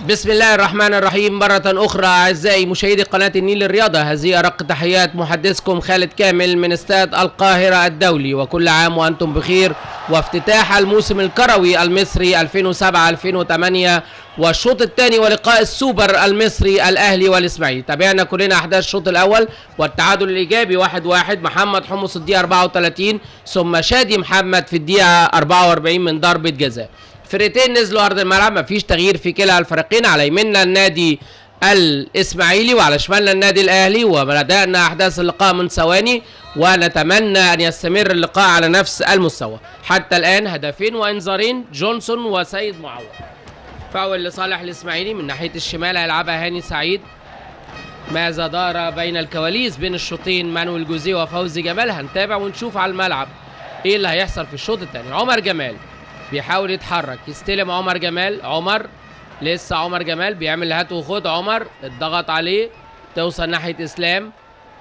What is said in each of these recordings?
بسم الله الرحمن الرحيم مرة أخرى أعزائي مشاهدي قناة النيل الرياضة هذه أرق تحيات محدثكم خالد كامل من استاد القاهرة الدولي وكل عام وأنتم بخير وافتتاح الموسم الكروي المصري 2007-2008 والشوط الثاني ولقاء السوبر المصري الأهلي والإسماعيلي تابعنا كلنا أحداث الشوط الأول والتعادل الإيجابي 1-1 واحد واحد محمد حمص الدقيقة 34 ثم شادي محمد في الدقيقة 44 من ضربة جزاء فرقتين نزلوا ارض الملعب مفيش تغيير في كلا الفريقين على يميننا النادي الاسماعيلي وعلى شمالنا النادي الاهلي وبدانا احداث اللقاء من ثواني ونتمنى ان يستمر اللقاء على نفس المستوى حتى الان هدفين وانذارين جونسون وسيد معوض فاول لصالح الاسماعيلي من ناحيه الشمال هيلعبها هاني سعيد ماذا دار بين الكواليس بين الشوطين مانويل جوزيه وفوزي جمال هنتابع ونشوف على الملعب ايه اللي هيحصل في الشوط الثاني عمر جمال بيحاول يتحرك يستلم عمر جمال عمر لسه عمر جمال بيعمل هات وخد عمر اتضغط عليه توصل ناحيه اسلام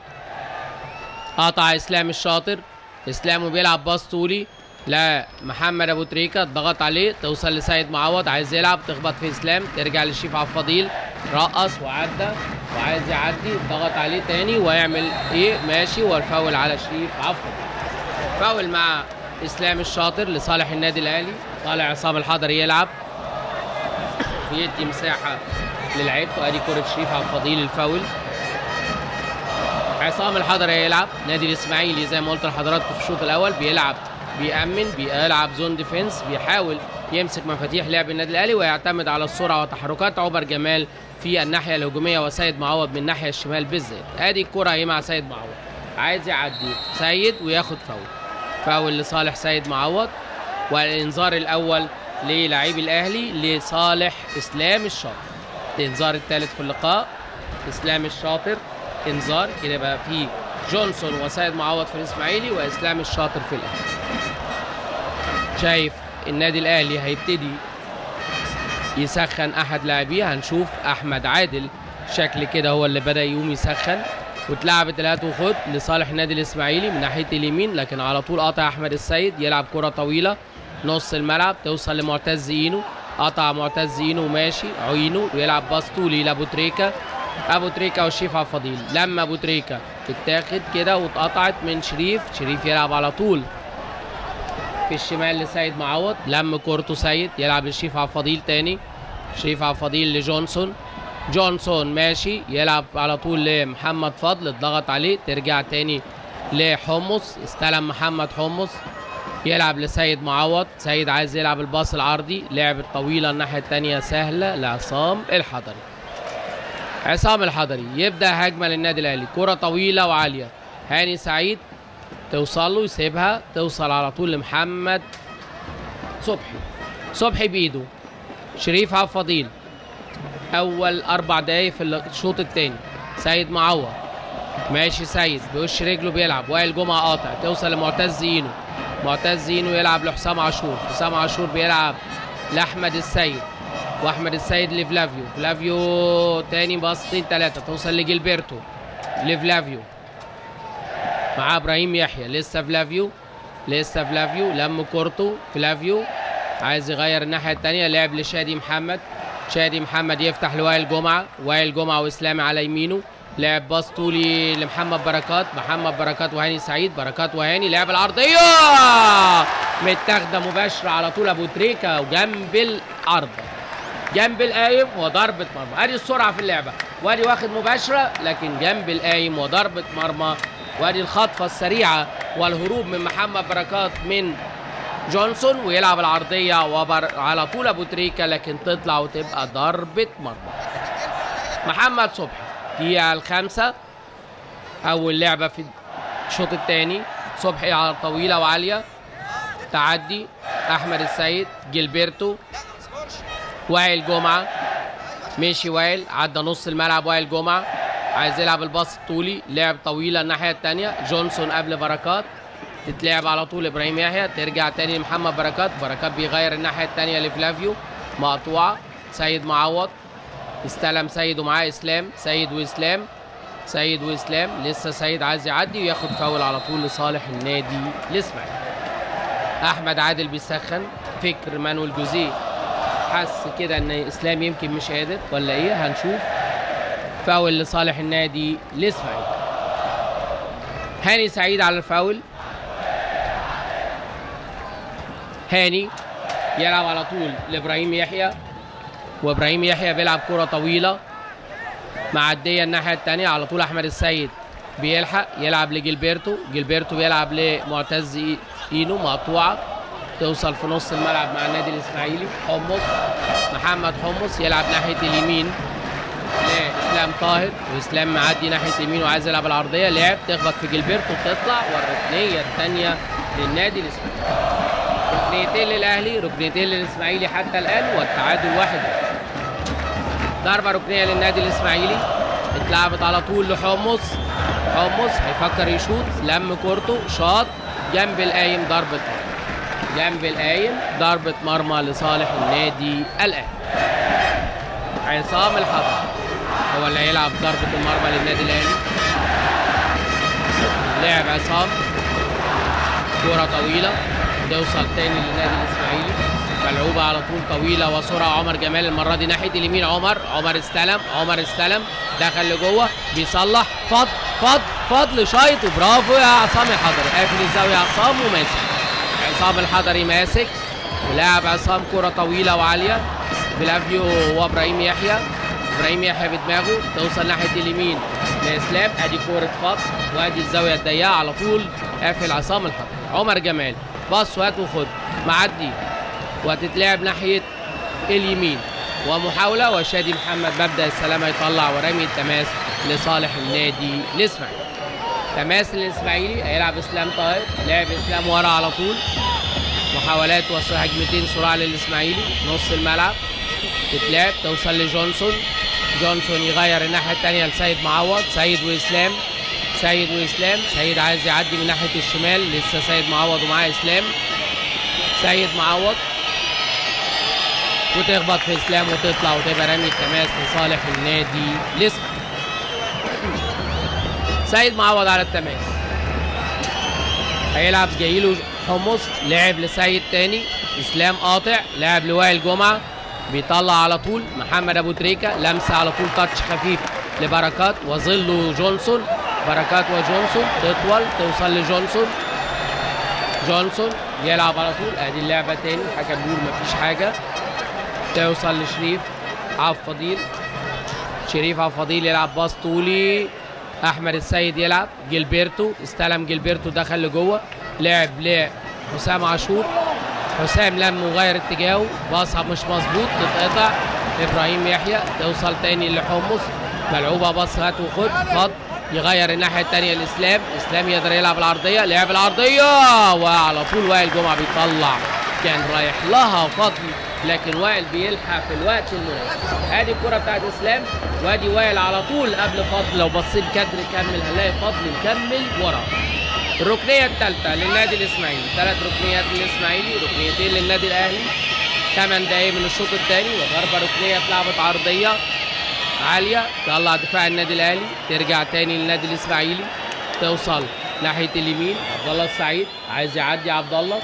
قطع اسلام الشاطر اسلام وبيلعب باص طولي لا محمد ابو تريكه اتضغط عليه توصل لسيد معوض عايز يلعب تخبط في اسلام ترجع للشيف عبد الفضيل رقص وعدى وعايز يعدي ضغط عليه تاني ويعمل ايه ماشي والفاول على شريف عبد الفضيل فاول مع اسلام الشاطر لصالح النادي الاهلي طالع عصام الحضري يلعب يدي مساحه للعيبته ادي كره شريف عبد الفضيل الفاول عصام الحضري يلعب نادي الاسماعيلي زي ما قلت لحضراتكم في الشوط الاول بيلعب بيأمن بيلعب زون ديفنس بيحاول يمسك مفاتيح لعب النادي الاهلي ويعتمد على السرعه وتحركات عمر جمال في الناحيه الهجوميه وسيد معوض من الناحيه الشمال بالذات ادي الكره اهي مع سيد معوض عايز يعدي سيد وياخد فاول فاول لصالح سيد معوض والانذار الاول للاعبي الاهلي لصالح اسلام الشاطر الانذار الثالث في اللقاء اسلام الشاطر انذار كده بقى في جونسون وسيد معوض في الاسماعيلي واسلام الشاطر في الاهلي شايف النادي الاهلي هيبتدي يسخن احد لاعبيه هنشوف احمد عادل شكل كده هو اللي بدا يقوم يسخن واتلعبت الهات وخد لصالح النادي الاسماعيلي من ناحيه اليمين لكن على طول قطع احمد السيد يلعب كره طويله نص الملعب توصل لمعتز اينو قطع معتز اينو وماشي عينه ويلعب باص طولي لابو تريكه ابو تريكه والشريف عبد الفضيل لما ابو تريكه تتاخد كده واتقطعت من شريف شريف يلعب على طول في الشمال لسيد معوض لم كورته سيد يلعب للشريف عبد الفضيل تاني شريف عبد الفضيل لجونسون جونسون ماشي يلعب على طول لمحمد فضل اتضغط عليه ترجع تاني لحمص استلم محمد حمص يلعب لسيد معوض سيد عايز يلعب الباص العرضي لعب الطويلة الناحية التانية سهلة لعصام الحضري عصام الحضري يبدأ هجمة للنادي الأهلي كرة طويلة وعالية هاني سعيد توصل له يسيبها توصل على طول لمحمد صبحي صبحي بإيده شريف عبد الفضيل اول اربع دقايق في الشوط الثاني سيد معوض ماشي سيد بوش رجله بيلعب وائل جمعه قاطع توصل لمعتز اينو معتز اينو يلعب لحسام عاشور حسام عاشور بيلعب لاحمد السيد واحمد السيد لفلافيو فلافيو تاني باصتين ثلاثه توصل لجilberto لفلافيو مع ابراهيم يحيى لسه فلافيو لسه فلافيو لم كورته فلافيو عايز يغير الناحيه الثانيه لعب لشادي محمد شادي محمد يفتح لوائل جمعه وائل جمعه واسلامي على يمينه لعب باص طولي لمحمد بركات محمد بركات وهاني سعيد بركات وهاني لعب العرضيه متاخده مباشره على طول ابو تريكه وجنب الارض جنب القايم وضربه مرمى ادي السرعه في اللعبه وادي واخد مباشره لكن جنب القايم وضربه مرمى وادي الخطفه السريعه والهروب من محمد بركات من جونسون ويلعب العرضيه وبر على طول ابو تريكه لكن تطلع وتبقى ضربه مرمى محمد صبحي دقيقه الخامسه اول لعبه في الشوط الثاني صبحي على طويله وعاليه تعدي احمد السيد جilberto وائل جمعه مشي وائل عدى نص الملعب وائل جمعه عايز يلعب الباص الطولي لعب طويله الناحيه الثانيه جونسون قبل بركات تتلعب على طول ابراهيم يحيى ترجع تاني لمحمد بركات بركات بيغير الناحيه الثانيه لفلافيو مقطوعه سيد معوض استلم سيد ومعاه اسلام سيد واسلام سيد واسلام لسه سيد عايز يعدي وياخد فاول على طول لصالح النادي الاسماعيلي احمد عادل بيسخن فكر مانويل جوزيه حس كده ان اسلام يمكن مش قادر ولا ايه هنشوف فاول لصالح النادي الاسماعيلي هاني سعيد على الفاول هاني يلعب على طول لابراهيم يحيى وابراهيم يحيى بيلعب كرة طويلة معدية الناحية التانية على طول أحمد السيد بيلحق يلعب لجilberto جilberto بيلعب لمعتز إي- إينو مقطوعة توصل في نص الملعب مع النادي الإسماعيلي حمص محمد حمص يلعب ناحية اليمين لإسلام طاهر وإسلام معدي ناحية اليمين وعايز يلعب العرضية لعب تخبط في جilberto وتطلع والركنية الثانية للنادي الإسماعيلي ركنيتين للأهلي ركنيتين للإسماعيلي حتى الآن والتعادل واحد ضربة ركنية للنادي الإسماعيلي اتلعبت على طول لحمص حمص هيفكر يشوط لم كورته شاط جنب القايم ضربة مرمى. جنب القايم ضربة مرمى لصالح النادي الأهلي عصام الحضر هو اللي هيلعب ضربة المرمى للنادي الأهلي لعب عصام كرة طويلة توصل تاني للنادي الإسماعيلي ملعوبة على طول طويلة وسرعة عمر جمال المرة دي ناحية اليمين عمر عمر استلم عمر استلم دخل لجوه بيصلح فض فض فضل شايط وبرافو يا عصام الحضري قافل الزاوية عصام وماسك عصام الحضري ماسك ولاعب عصام كرة طويلة وعالية فلافيو وابراهيم يحيى ابراهيم يحيى بدماغه توصل ناحية اليمين لاسلام ادي كورة فض وادي الزاوية الضيقة على طول قافل عصام الحضري عمر جمال باص وهات وخد معدي وهتتلعب ناحية اليمين ومحاولة وشادي محمد مبدأ السلامة يطلع ورمي التماس لصالح النادي الإسماعيلي تماس للإسماعيلي هيلعب إسلام طاهر لعب إسلام ورا على طول محاولات وهجمتين صراع للإسماعيلي نص الملعب تتلعب توصل لجونسون جونسون يغير الناحية التانية لسيد معوض سيد وإسلام سيد وإسلام سيد عايز يعدي من ناحية الشمال لسه سيد معوض ومعاه إسلام سيد معوض وتخبط في اسلام وتطلع وتبقى رمي التماس لصالح النادي الاسم سيد معوض على التماس هيلعب جايله حمص لعب لسيد تاني اسلام قاطع لعب لوائل جمعه بيطلع على طول محمد ابو تريكه لمسه على طول تاتش خفيف لبركات وظله جونسون بركات وجونسون تطول توصل لجونسون جونسون يلعب على طول ادي اللعبه تاني حكم بيقول مفيش حاجه توصل لشريف عبد الفضيل شريف عبد الفضيل يلعب باص طولي احمد السيد يلعب جilberto استلم جilberto دخل لجوه لعب لحسام عاشور حسام لم وغير اتجاهه باصها مش مظبوط تتقطع ابراهيم يحيى توصل تاني لحمص ملعوبه باص هات وخد فض يغير الناحيه الثانيه لاسلام اسلام يقدر يلعب العرضيه لعب العرضيه وعلى طول وائل جمعه بيطلع كان رايح لها فضل لكن وائل بيلحق في الوقت المناسب ادي الكره بتاعت اسلام وادي وائل على طول قبل فضل لو بصيت كادر كمل هنلاقي فضل مكمل ورا الركنيه الثالثه للنادي الاسماعيلي ثلاث ركنيات للاسماعيلي ركنيتين للنادي الاهلي ثمان دقايق من الشوط الثاني وضربه ركنيه اتلعبت عرضيه عاليه طلع دفاع النادي الاهلي ترجع تاني للنادي الاسماعيلي توصل ناحيه اليمين عبد الله السعيد عايز يعدي عبد الله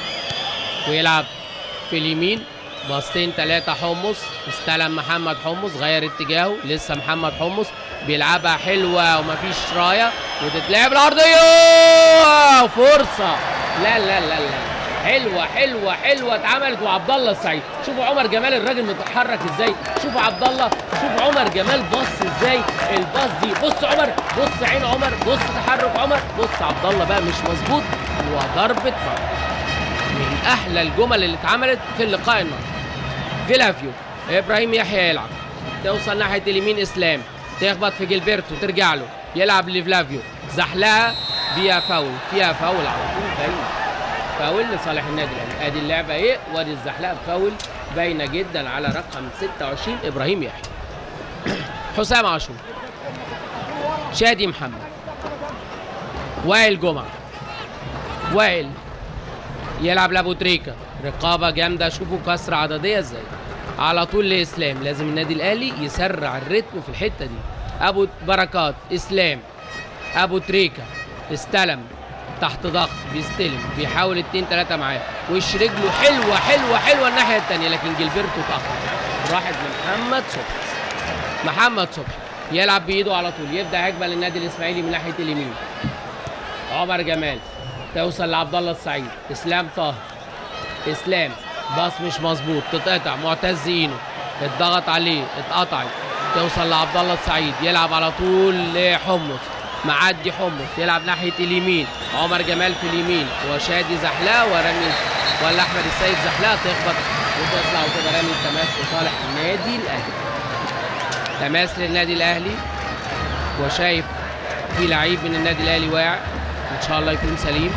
ويلعب في اليمين باصتين ثلاثة حمص استلم محمد حمص غير اتجاهه لسه محمد حمص بيلعبها حلوة ومفيش راية وتتلعب العرضية فرصة لا لا لا لا حلوة حلوة حلوة اتعملت وعبد الله السعيد شوفوا عمر جمال الراجل متحرك ازاي شوفوا عبد الله شوفوا عمر جمال بص ازاي الباص دي بص عمر بص عين عمر بص تحرك عمر بص عبد الله بقى مش مظبوط وضربة مرمى من احلى الجمل اللي اتعملت في اللقاء النهارده فيلافيو ابراهيم يحيى يلعب توصل ناحيه اليمين اسلام تخبط في جilberto ترجع له يلعب لفلافيو زحلقه فيها فاول فيها فاول على طول باين فاول لصالح النادي الاهلي ادي اللعبه ايه وادي الزحلقه فاول باينه جدا على رقم 26 ابراهيم يحيى حسام عاشور شادي محمد وائل جمعه وائل يلعب لابو تريكه رقابه جامده شوفوا كسر عدديه ازاي على طول لاسلام لازم النادي الاهلي يسرع الريتم في الحته دي ابو بركات اسلام ابو تريكه استلم تحت ضغط بيستلم بيحاول اتنين تلاته معاه وش رجله حلوه حلوه حلوه الناحيه التانيه لكن جilberto اتاخر راحت لمحمد صبحي محمد صبحي يلعب بايده على طول يبدا هجمه للنادي الاسماعيلي من ناحيه اليمين عمر جمال توصل لعبد الله السعيد اسلام طاهر اسلام باص مش مظبوط تتقطع معتز اينو اتضغط عليه اتقطعت توصل لعبد الله السعيد يلعب على طول لحمص معدي حمص يلعب ناحيه اليمين عمر جمال في اليمين وشادي زحلقه ورمي ولا احمد السيد زحلقه تخبط وتطلع وتبقى رمي التماس لصالح النادي الاهلي تماس للنادي الاهلي وشايف في لعيب من النادي الاهلي واقع ان شاء الله يكون سليم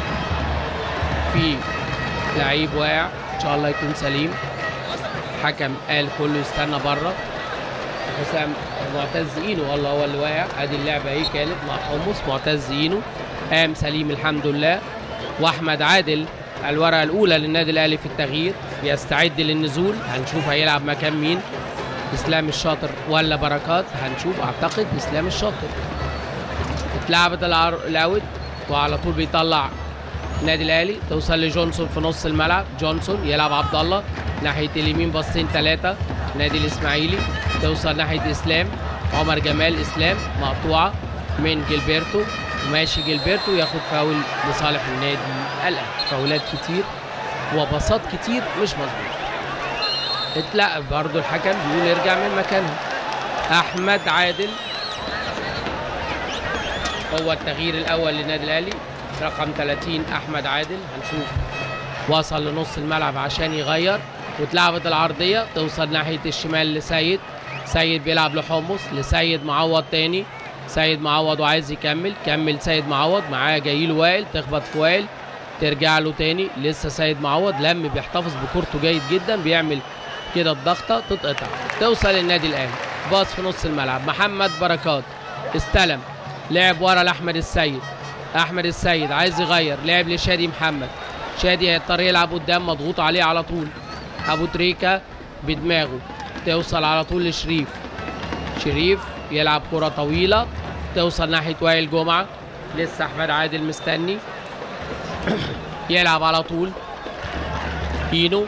في لعيب واقع ان شاء الله يكون سليم حكم قال كله يستنى بره حسام معتز اينو والله هو اللي واقع ادي اللعبه اهي كانت مع حمص معتز اينو قام سليم الحمد لله واحمد عادل الورقه الاولى للنادي الاهلي في التغيير بيستعد للنزول هنشوف هيلعب مكان مين اسلام الشاطر ولا بركات هنشوف اعتقد اسلام الشاطر اتلعبت العر- الاوت وعلى طول بيطلع النادي الاهلي توصل لجونسون في نص الملعب جونسون يلعب عبد الله ناحيه اليمين باصين ثلاثه نادي الاسماعيلي توصل ناحيه اسلام عمر جمال اسلام مقطوعه من جilberto وماشي جilberto ياخد فاول لصالح النادي الاهلي فاولات كتير وباصات كتير مش مظبوطه اتلقى برضه الحكم بيقول ارجع من مكانه احمد عادل هو التغيير الاول للنادي الاهلي رقم 30 احمد عادل هنشوف وصل لنص الملعب عشان يغير واتلعبت العرضيه توصل ناحيه الشمال لسيد سيد بيلعب لحمص لسيد معوض تاني سيد معوض وعايز يكمل كمل سيد معوض معاه جاي له وائل تخبط في وائل ترجع له تاني لسه سيد معوض لم بيحتفظ بكورته جيد جدا بيعمل كده الضغطه تتقطع توصل النادي الاهلي باص في نص الملعب محمد بركات استلم لعب ورا لاحمد السيد احمد السيد عايز يغير لعب لشادي محمد شادي هيضطر يلعب قدام مضغوط عليه على طول ابو تريكه بدماغه توصل على طول لشريف شريف يلعب كرة طويلة توصل ناحية وائل جمعة لسه أحمد عادل مستني يلعب على طول اينو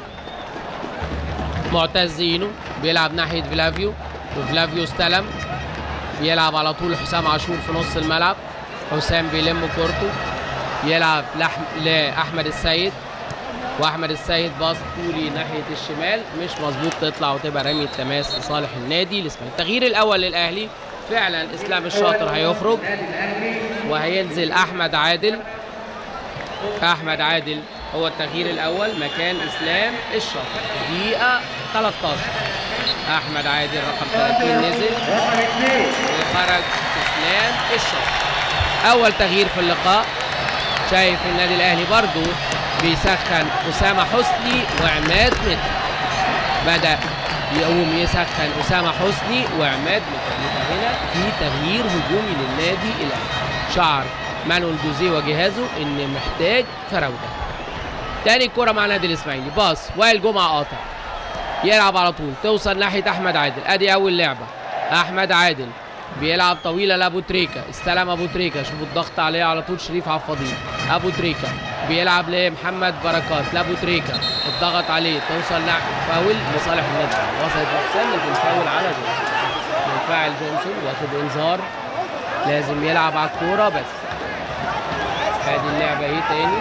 معتز اينو بيلعب ناحية فلافيو وفلافيو استلم بيلعب على طول حسام عاشور في نص الملعب حسام بيلم كورته يلعب لحم... لأحمد السيد واحمد السيد باص طولي ناحيه الشمال مش مظبوط تطلع وتبقى رمي التماس لصالح النادي الاسماعيلي التغيير الاول للاهلي فعلا اسلام الشاطر هيخرج وهينزل احمد عادل احمد عادل هو التغيير الاول مكان اسلام الشاطر دقيقه 13 احمد عادل رقم 30 نزل وخرج اسلام الشاطر اول تغيير في اللقاء شايف النادي الاهلي برضو بيسخن اسامه حسني وعماد متر بدا يقوم يسخن اسامه حسني وعماد متر يبقى هنا في تغيير هجومي للنادي الاهلي شعر مانويل جوزيه وجهازه ان محتاج فراوده تاني كرة مع نادي الاسماعيلي باص وائل جمعه قاطع يلعب على طول توصل ناحيه احمد عادل ادي اول لعبه احمد عادل بيلعب طويله لابو تريكه استلم ابو تريكه شوفوا الضغط عليه على طول شريف عفاضين ابو تريكه بيلعب لمحمد بركات لابو تريكه الضغط عليه توصل نع فاول لصالح النادي وصلت لحسام لكن فاول على جونسون منفعل جونسون واخد انذار لازم يلعب على الكوره بس ادي اللعبه اهي تاني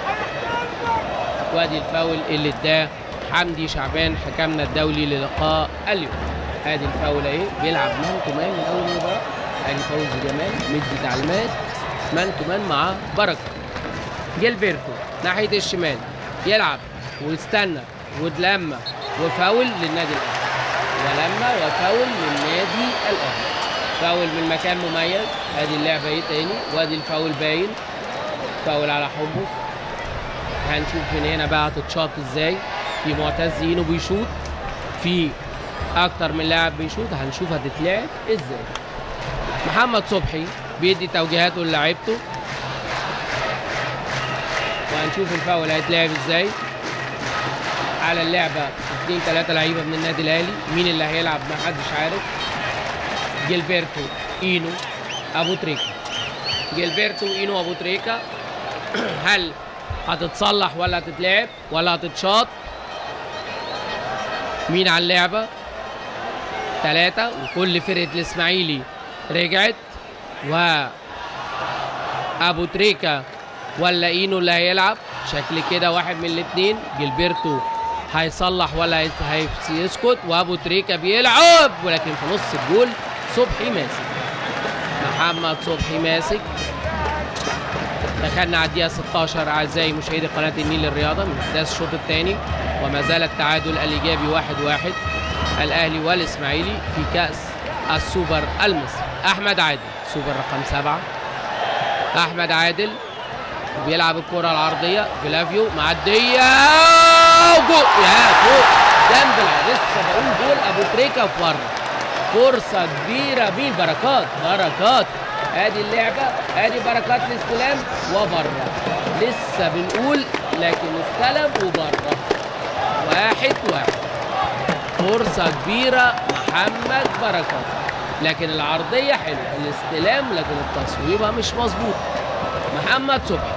وادي الفاول اللي اداه حمدي شعبان حكمنا الدولي للقاء اليوم ادي الفاول اهي بيلعب مان تو مان من اول مباراه ادي فوز جمال مدي تعليمات مان تو مان مع بركه جيلبرتو ناحيه الشمال يلعب ويستنى ولما وفاول للنادي الاهلي ولما وفاول للنادي الاهلي فاول من مكان مميز ادي اللعبه اهي تاني وادي الفاول باين فاول على حبه هنشوف من هنا بقى هتتشاط ازاي في معتز اينو بيشوط في اكتر من لاعب بيشوط هنشوف هتتلعب ازاي محمد صبحي بيدي توجيهاته للاعيبته وهنشوف الفاول هيتلعب ازاي على اللعبه اثنين ثلاثه لعيبه من النادي الاهلي مين اللي هيلعب ما حدش عارف جيلبرتو اينو ابو تريكا جيلبرتو اينو ابو تريكا هل هتتصلح ولا هتتلعب ولا هتتشاط مين على اللعبة ثلاثة وكل فرقة الإسماعيلي رجعت و أبو تريكة ولا إينو اللي هيلعب شكل كده واحد من الاتنين جilberto هيصلح ولا هي- هيسكت وأبو تريكة بيلعب ولكن في نص الجول صبحي ماسك محمد صبحي ماسك دخلنا على الدقيقة 16 أعزائي مشاهدي قناة النيل للرياضة من أحداث الشوط الثاني وما زال التعادل الإيجابي واحد واحد الأهلي والإسماعيلي في كأس السوبر المصري أحمد عادل سوبر رقم سبعة أحمد عادل بيلعب الكرة العرضية فيلافيو معدية وجول يا فوق جنب الع- لسه بقول جول أبو تريكة في بره فرصة كبيرة مين بركات بركات ادي اللعبة ادي بركات الاستلام وبره لسه بنقول لكن استلم وبره واحد واحد فرصة كبيرة محمد بركات لكن العرضية حلوة الاستلام لكن التصويبة مش مظبوط محمد صبحي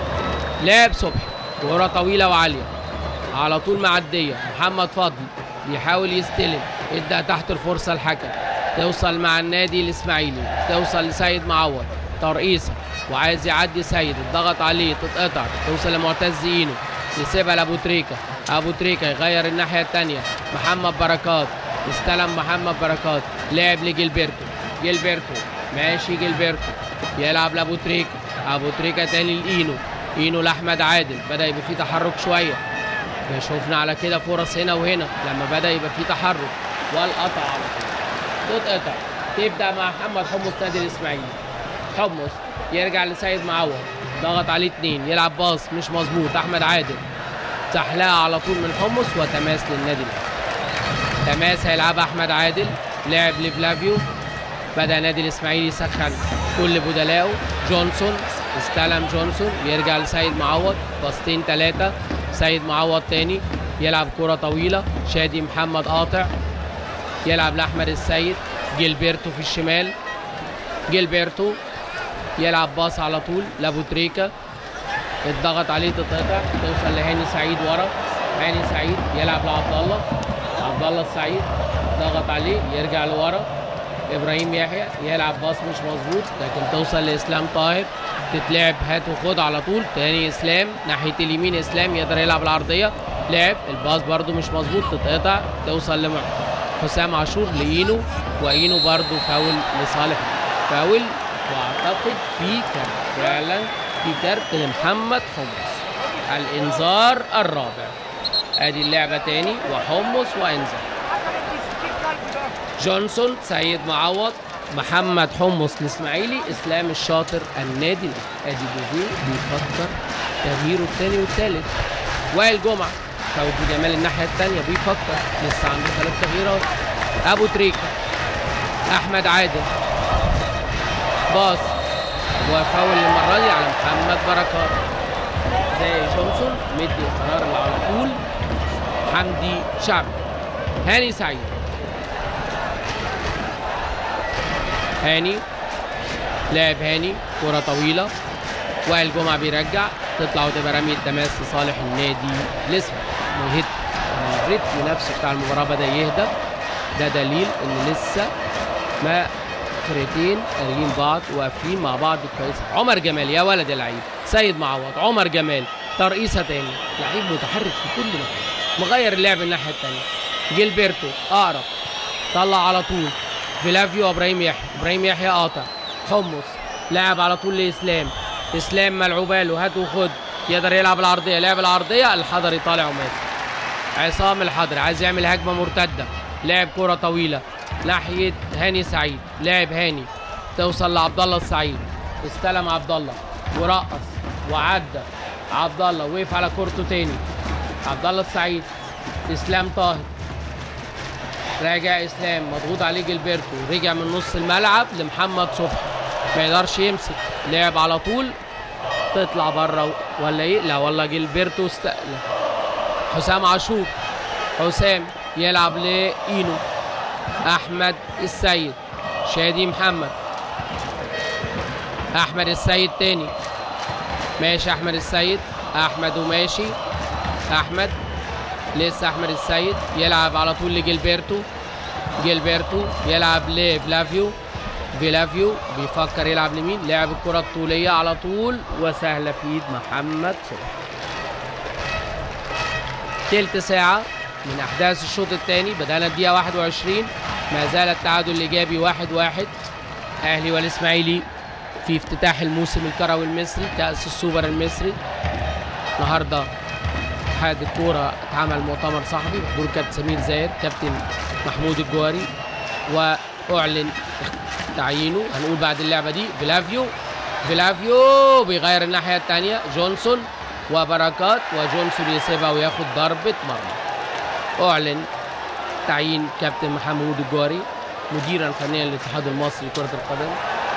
لعب صبحي كرة طويلة وعالية على طول معدية محمد فضل بيحاول يستلم ادى تحت الفرصة الحكم توصل مع النادي الاسماعيلي توصل لسيد معوض ترقيصة وعايز يعدي سيد الضغط عليه تتقطع توصل لمعتز اينو يسيبها لابو تريكة ابو تريكة يغير الناحية التانية محمد بركات استلم محمد بركات لعب لجilberto جilberto ماشي جilberto يلعب لابو تريكة ابو تريكة تاني لاينو اينو لاحمد عادل بدا يبقى فيه تحرك شويه شفنا على كده فرص هنا وهنا لما بدا يبقى فيه تحرك والقطع على طول تتقطع تبدا مع محمد حمص نادي الاسماعيلي حمص يرجع لسيد معوض ضغط عليه اتنين يلعب باص مش مظبوط احمد عادل سحلها على طول من حمص وتماس للنادي الاهلي تماس هيلعبها احمد عادل لعب لفلافيو بدا نادي الاسماعيلي يسخن كل بدلائه جونسون استلم جونسون يرجع لسيد معوض باصتين ثلاثه سيد معوض تاني يلعب كرة طويلة شادي محمد قاطع يلعب لأحمد السيد جيلبرتو في الشمال جيلبرتو يلعب باص على طول لابو تريكا الضغط عليه تتقطع توصل لهاني سعيد ورا هاني سعيد يلعب لعبد الله عبد الله السعيد ضغط عليه يرجع لورا ابراهيم يحيى يلعب باص مش مظبوط لكن توصل لاسلام طاهر تتلعب هات وخد على طول تاني اسلام ناحيه اليمين اسلام يقدر يلعب العرضيه لعب الباص برده مش مظبوط تتقطع توصل لم حسام عاشور لاينو واينو برده فاول لصالح فاول واعتقد في كارت فعلا في كارت لمحمد حمص الانذار الرابع ادي اللعبه تاني وحمص وانذار جونسون سيد معوض محمد حمص الاسماعيلي اسلام الشاطر النادي الأهلي. ادي بوزيه بيفكر تغييره الثاني والثالث وائل جمعه فوزي جمال الناحيه الثانيه بيفكر لسه عنده ثلاث تغييرات ابو تريكه احمد عادل باص وفاول المره دي على محمد بركات زي جونسون مدي القرار اللي على طول حمدي شعبي هاني سعيد هاني لاعب هاني كرة طويلة وائل جمعة بيرجع تطلع وتبقى رمية تماس لصالح النادي الاسمر وهيت الريتم نفسه بتاع المباراة بدأ يهدى ده دليل ان لسه ما فرقتين قاريين بعض وقافلين مع بعض كويس عمر جمال يا ولد يا لعيب سيد معوض عمر جمال ترقيصة تاني لعيب متحرك في كل مكان مغير اللعب الناحية التانية جيلبرتو اقرب طلع على طول فيلافيو وابراهيم يحيى ابراهيم يحيى قاطع حمص لعب على طول لاسلام اسلام ملعوبه له هات وخد يقدر يلعب العرضيه لعب العرضيه الحضري طالع وماسك عصام الحضري عايز يعمل هجمه مرتده لعب كره طويله ناحيه هاني سعيد لعب هاني توصل لعبد الله السعيد استلم عبد الله ورقص وعدى عبد الله وقف على كورته تاني عبد الله السعيد اسلام طاهر راجع اسلام مضغوط عليه جilberto رجع من نص الملعب لمحمد صبحي ما يقدرش يمسك لعب على طول تطلع بره ولا ايه لا والله جilberto استقلى حسام عاشور حسام يلعب لاينو احمد السيد شادي محمد احمد السيد تاني ماشي احمد السيد احمد وماشي احمد لسه احمد السيد يلعب على طول لجilberto جيلبرتو يلعب لفلافيو فيلافيو بيفكر يلعب لمين لعب الكرة الطولية على طول وسهلة في ايد محمد صبحي تلت ساعة من أحداث الشوط الثاني بدأنا الدقيقة 21 ما زال التعادل الإيجابي واحد واحد أهلي والإسماعيلي في افتتاح الموسم الكروي المصري كأس السوبر المصري النهارده اتحاد الكورة اتعمل مؤتمر صحفي بحضور كابتن سمير زايد كابتن محمود الجواري وأعلن تعيينه هنقول بعد اللعبة دي فيلافيو فيلافيو بيغير الناحية الثانية جونسون وبركات وجونسون يسيبها وياخد ضربة مرمى أعلن تعيين كابتن محمود الجواري مديرا فنيا للاتحاد المصري لكرة القدم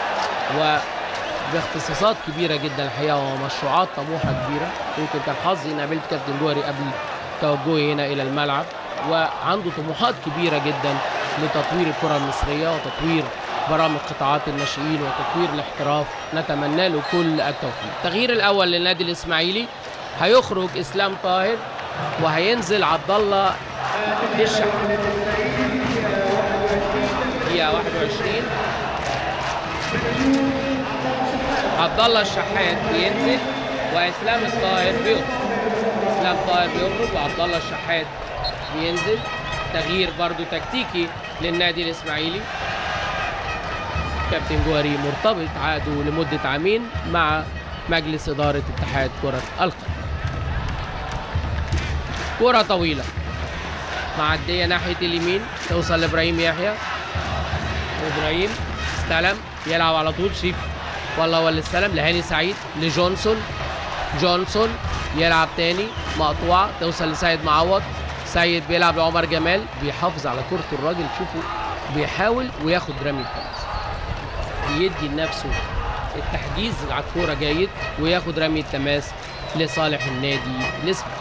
وباختصاصات كبيرة جدا الحقيقة ومشروعات طموحة كبيرة يمكن كان حظي إن قابلت كابتن جواري قبل توجهي هنا إلى الملعب وعنده طموحات كبيرة جدا لتطوير الكرة المصرية وتطوير برامج قطاعات الناشئين وتطوير الاحتراف نتمنى له كل التوفيق التغيير الأول للنادي الإسماعيلي هيخرج إسلام طاهر وهينزل عبد الله الشحات دقيقة 21 عبد الله الشحات بينزل واسلام الطاهر بيخرج اسلام طاهر بيخرج وعبد الله الشحات بينزل تغيير برضو تكتيكي للنادي الاسماعيلي كابتن جوهري مرتبط عقده لمدة عامين مع مجلس إدارة اتحاد كرة القدم كرة طويلة معدية ناحية اليمين توصل لإبراهيم يحيى إبراهيم استلم يلعب على طول شريف والله ولا استلم لهاني سعيد لجونسون جونسون يلعب تاني مقطوعة توصل لسيد معوض سيد بيلعب لعمر جمال بيحافظ على كرة الراجل شوفوا بيحاول وياخد رمي التماس بيدي لنفسه التحجيز على الكورة جيد وياخد رمي التماس لصالح النادي الاسماعيلي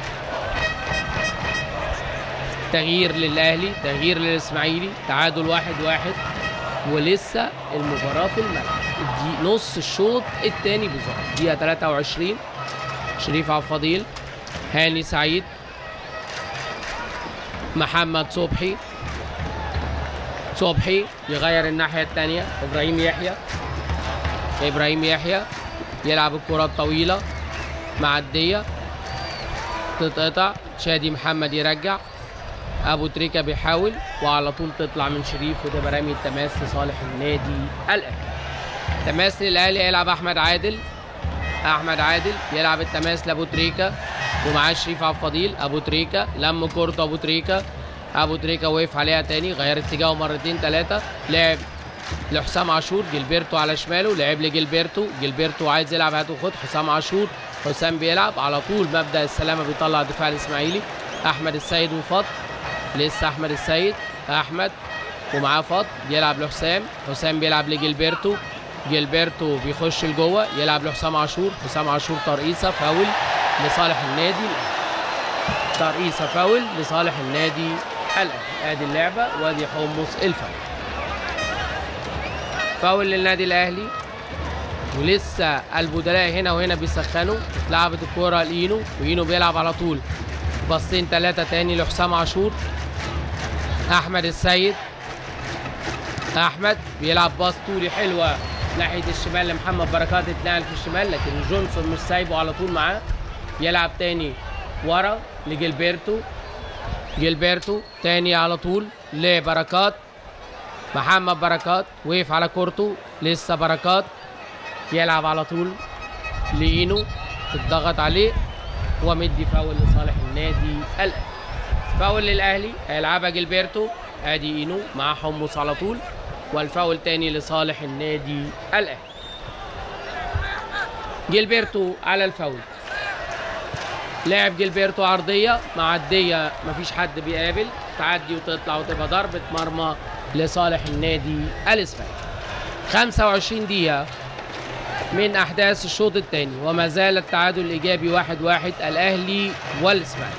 تغيير للاهلي تغيير للاسماعيلي تعادل واحد واحد ولسه المباراة في الملعب دي نص الشوط الثاني بالظبط دقيقة 23 شريف عبد الفضيل هاني سعيد محمد صبحي صبحي يغير الناحية الثانية إبراهيم يحيى إبراهيم يحيى يلعب الكرة الطويلة معدية تتقطع شادي محمد يرجع ابو تريكه بيحاول وعلى طول تطلع من شريف وده برامي التماس لصالح النادي الاهلي تماس للاهلي هيلعب احمد عادل احمد عادل يلعب التماس لابو تريكه ومعاه شريف عبد الفضيل ابو تريكه لم كورته ابو تريكه ابو تريكه وقف عليها تاني غير اتجاهه مرتين ثلاثه لعب لحسام عاشور جilberto على شماله لعب لجilberto جilberto عايز يلعب هات وخد حسام عاشور حسام بيلعب على طول مبدا السلامه بيطلع الدفاع الاسماعيلي احمد السيد وفضل لسه احمد السيد احمد ومعاه فضل بيلعب لحسام حسام بيلعب لجilberto جilberto بيخش لجوه يلعب لحسام عاشور حسام عاشور ترقيصه فاول لصالح النادي الاهلي ترقيصه فاول لصالح النادي الاهلي ادي اللعبه وادي حمص الفاول فاول للنادي الاهلي ولسه البدلاء هنا وهنا بيسخنوا لعبت الكوره لاينو واينو بيلعب على طول باصين ثلاثه تاني لحسام عاشور احمد السيد احمد بيلعب باص طولي حلوه ناحيه الشمال لمحمد بركات اتنقل في الشمال لكن جونسون مش سايبه على طول معاه يلعب تاني ورا لجilberto جilberto تاني على طول لبركات محمد بركات وقف على كورته لسه بركات يلعب على طول لإينو تضغط عليه ومدي فاول لصالح النادي الاهلي فاول للاهلي هيلعبها جilberto ادي اينو مع حمص على طول والفاول تاني لصالح النادي الاهلي جilberto على الفاول لعب جilberto عرضيه معديه مفيش حد بيقابل تعدي وتطلع وتبقى ضربه مرمى لصالح النادي الاسباني 25 دقيقه من احداث الشوط الثاني وما زال التعادل الايجابي واحد واحد الاهلي والاسماعيلي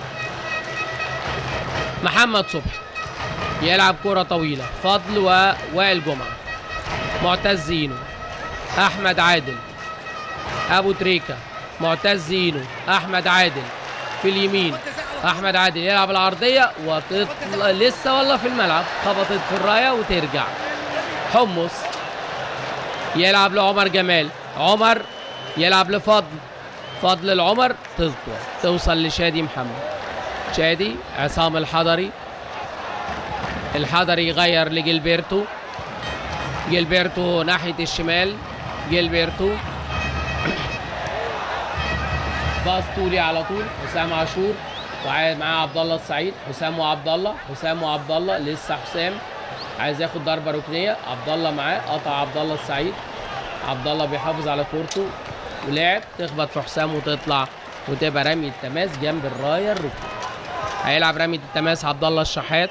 محمد صبحي يلعب كرة طويلة فضل ووائل جمعة معتز اينو احمد عادل ابو تريكة معتز اينو احمد عادل في اليمين احمد عادل يلعب العرضيه وتطلع لسه والله في الملعب خبطت في الرايه وترجع حمص يلعب لعمر جمال عمر يلعب لفضل فضل العمر تطول توصل لشادي محمد شادي عصام الحضري الحضري يغير لجilberto جilberto ناحية الشمال جilberto باص طولي على طول حسام عاشور ومعاه عبد الله السعيد حسام وعبد الله حسام وعبد الله لسه حسام عايز ياخد ضربه ركنيه عبد الله معاه قطع عبد الله السعيد عبد الله بيحافظ على كورته ولعب تخبط في حسام وتطلع وتبقى رمي التماس جنب الرايه الركنيه هيلعب رمي التماس عبد الله الشحات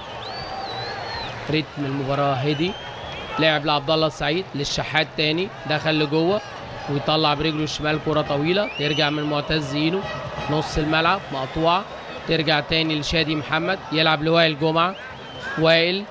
رتم المباراه هدي لعب لعبد الله السعيد للشحات تاني دخل لجوه ويطلع برجله الشمال كرة طويلة ترجع من معتز اينو نص الملعب مقطوعة ترجع تاني لشادي محمد يلعب لوائل جمعة وائل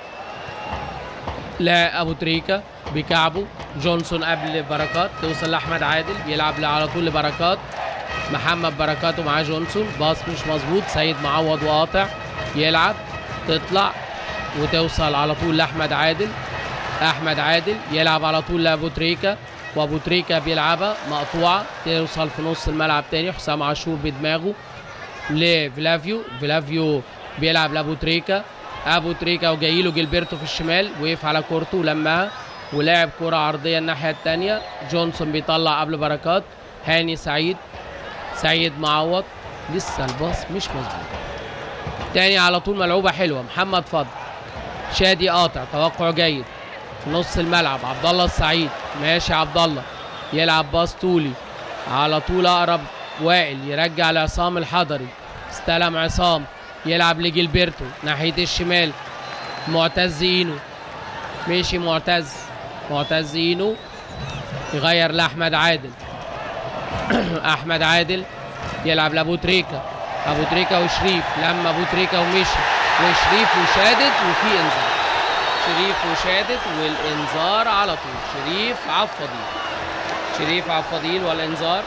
لا ابو تريكة بكعبه جونسون قبل بركات توصل لاحمد عادل يلعب على طول لبركات محمد بركات ومعاه جونسون باص مش مظبوط سيد معوض وقاطع يلعب تطلع وتوصل على طول لاحمد عادل احمد عادل يلعب على طول لابو تريكة وابو تريكة بيلعبها مقطوعة توصل في نص الملعب تاني حسام عاشور بدماغه لفلافيو فلافيو بيلعب لابو تريكة ابو تريكة وجاي له جilberto في الشمال وقف على كورته ولمها ولعب كرة عرضية الناحية التانية جونسون بيطلع قبل بركات هاني سعيد سعيد معوض لسه الباص مش مظبوط تاني على طول ملعوبة حلوة محمد فضل شادي قاطع توقع جيد في نص الملعب عبد الله السعيد ماشي عبد الله يلعب باص طولي على طول اقرب وائل يرجع لعصام الحضري استلم عصام يلعب لجilberto ناحية الشمال معتز اينو مشي معتز معتز اينو يغير لاحمد عادل احمد عادل يلعب لابو تريكة ابو تريكة وشريف لما ابو تريكة ومشي وشريف وشادد وفي انذار شريف وشادد والانذار على طول شريف عفضيل شريف عفضيل والانذار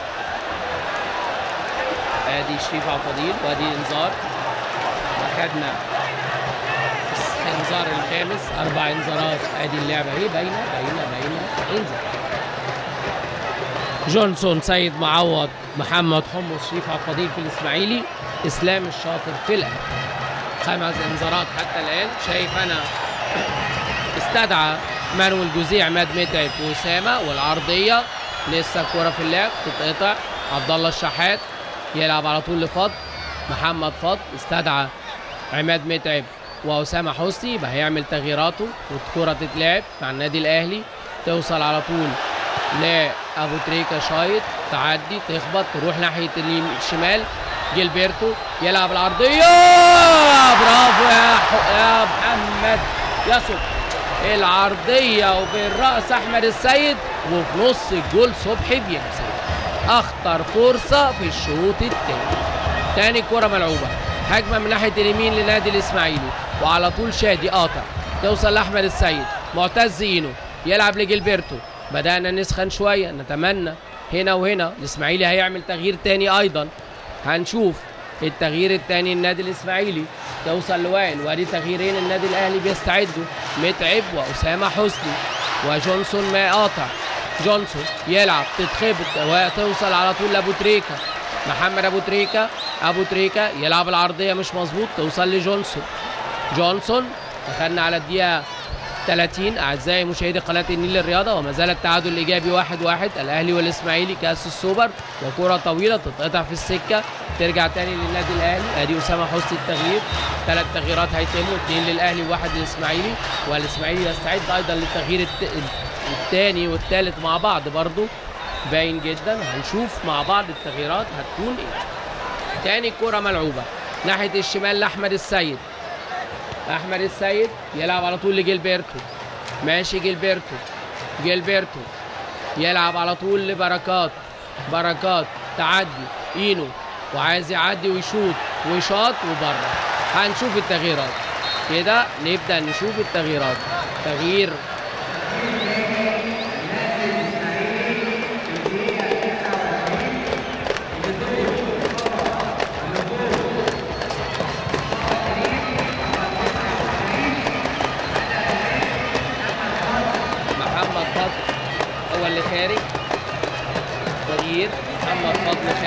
ادي شريف عفضيل وادي انذار اخدنا الانذار الخامس اربع انذارات ادي اللعبه اهي باينه باينه باينه انذار جونسون سيد معوض محمد حمص شريف عفضيل في الاسماعيلي اسلام الشاطر في الاهلي خمس انذارات حتى الان شايف انا استدعى مانويل جوزيه عماد متعب واسامه والعرضيه لسه الكوره في اللعب تتقطع عبد الله الشحات يلعب على طول لفضل محمد فضل استدعى عماد متعب واسامه حسني يبقى هيعمل تغييراته والكره تتلعب مع النادي الاهلي توصل على طول لابو تريكه شايط تعدي تخبط تروح ناحيه اليمين الشمال جilberto يلعب العرضيه برافو يا ح- يا محمد يصب العرضيه وبالراس احمد السيد وفي نص الجول صبحي بيمسك اخطر فرصه في الشوط الثاني تاني كرة ملعوبة هجمة من ناحية اليمين لنادي الإسماعيلي وعلى طول شادي قاطع توصل لأحمد السيد معتز إينو يلعب لجilberto بدأنا نسخن شوية نتمنى هنا وهنا الإسماعيلي هيعمل تغيير تاني أيضا هنشوف التغيير التاني النادي الإسماعيلي توصل لوائل وادي تغييرين النادي الأهلي بيستعدوا متعب وأسامة حسني وجونسون ما قاطع جونسون يلعب تتخبط وتوصل على طول لابو تريكه محمد ابو تريكه ابو تريكه يلعب العرضيه مش مظبوط توصل لجونسون جونسون دخلنا على الدقيقه 30 اعزائي مشاهدي قناه النيل للرياضه وما زال التعادل الايجابي 1-1 واحد واحد. الاهلي والاسماعيلي كاس السوبر وكره طويله تتقطع في السكه ترجع تاني للنادي الاهلي ادي اسامه حسني التغيير ثلاث تغييرات هيتموا اثنين للاهلي وواحد للاسماعيلي والاسماعيلي يستعد ايضا للتغيير الت... الثاني والثالث مع بعض برضو باين جدا هنشوف مع بعض التغييرات هتكون ايه تاني كرة ملعوبة ناحية الشمال لأحمد السيد أحمد السيد يلعب على طول لجilberto ماشي جilberto جilberto يلعب على طول لبركات بركات تعدي اينو وعايز يعدي ويشوط وشاط وبره هنشوف التغييرات كده نبدأ نشوف التغييرات تغيير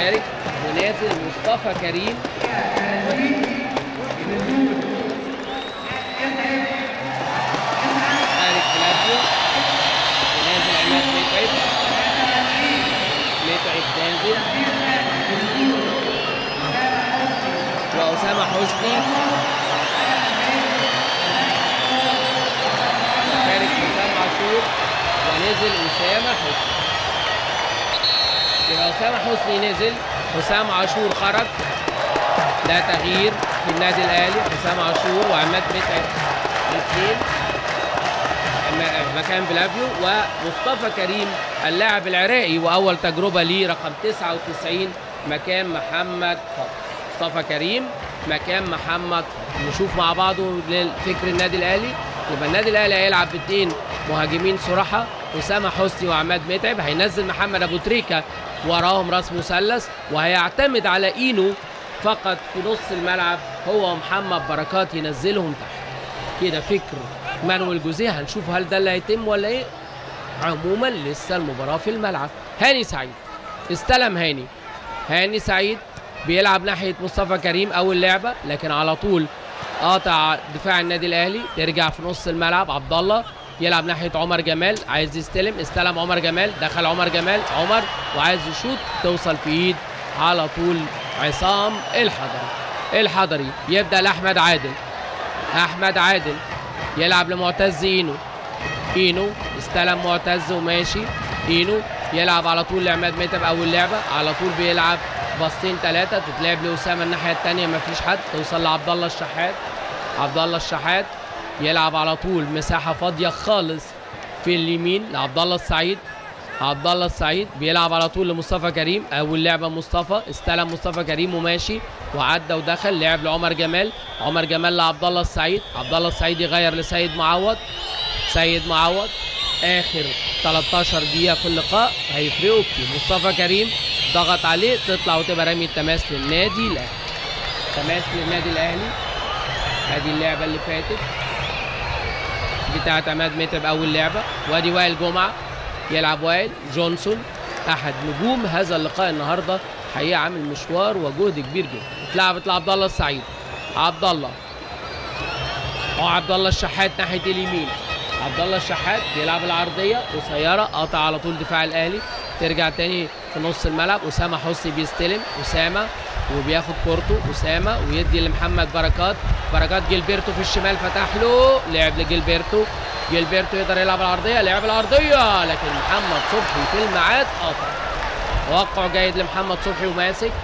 خارج ونازل مصطفى كريم خارج فلافيو ونازل عماد متعب متعب نازل وأسامة حسني خارج حسام عاشور ونزل أسامة حسني يبقى أسامة حسني نزل حسام عاشور خرج ده تغيير في النادي الأهلي حسام عاشور وعماد متعب الاثنين م- مكان فلافيو ومصطفى كريم اللاعب العراقي واول تجربه ليه رقم 99 مكان محمد فضل مصطفى كريم مكان محمد فضل نشوف مع بعضه فكر النادي الاهلي يبقى النادي الاهلي هيلعب باثنين مهاجمين صراحه اسامه حسني وعماد متعب هينزل محمد ابو تريكه وراهم راس مثلث وهيعتمد على اينو فقط في نص الملعب هو ومحمد بركات ينزلهم تحت كده فكر مانويل جوزيه هنشوف هل ده اللي هيتم ولا ايه عموما لسه المباراه في الملعب هاني سعيد استلم هاني هاني سعيد بيلعب ناحيه مصطفى كريم اول لعبه لكن على طول قاطع دفاع النادي الاهلي ترجع في نص الملعب عبد الله يلعب ناحيه عمر جمال عايز يستلم استلم عمر جمال دخل عمر جمال عمر وعايز يشوط توصل في ايد على طول عصام الحضري الحضري يبدا لاحمد عادل احمد عادل يلعب لمعتز اينو اينو استلم معتز وماشي اينو يلعب على طول لعماد متعب اول لعبه على طول بيلعب باصتين ثلاثه تتلعب لاسامه الناحيه الثانيه مفيش حد توصل لعبد الله الشحات عبد الله الشحات يلعب على طول مساحه فاضيه خالص في اليمين لعبد الله السعيد عبد الله السعيد بيلعب على طول لمصطفى كريم اول لعبه مصطفى استلم مصطفى كريم وماشي وعدى ودخل لعب لعمر جمال عمر جمال لعبد الله السعيد عبد الله السعيد يغير لسيد معوض سيد معوض اخر 13 دقيقه في اللقاء هيفرقوا كتير مصطفى كريم ضغط عليه تطلع وتبقى رمي التماس للنادي الاهلي تماس للنادي الاهلي ادي اللعبه اللي فاتت بتاعت عماد متعب اول لعبه وادي وائل جمعه يلعب وائل جونسون احد نجوم هذا اللقاء النهارده حقيقه عامل مشوار وجهد كبير جدا اتلعبت لعبد الله السعيد عبد الله اه عبد الله الشحات ناحيه اليمين عبد الله الشحات بيلعب العرضيه قصيره قاطع على طول دفاع الاهلي ترجع تاني في نص الملعب اسامه حسني بيستلم اسامه وبياخد كورته اسامه ويدي لمحمد بركات بركات جilberto في الشمال فتح له لعب لجilberto جilberto يقدر يلعب العرضيه لعب العرضيه لكن محمد صبحي في الميعاد قاطع توقع جيد لمحمد صبحي وماسك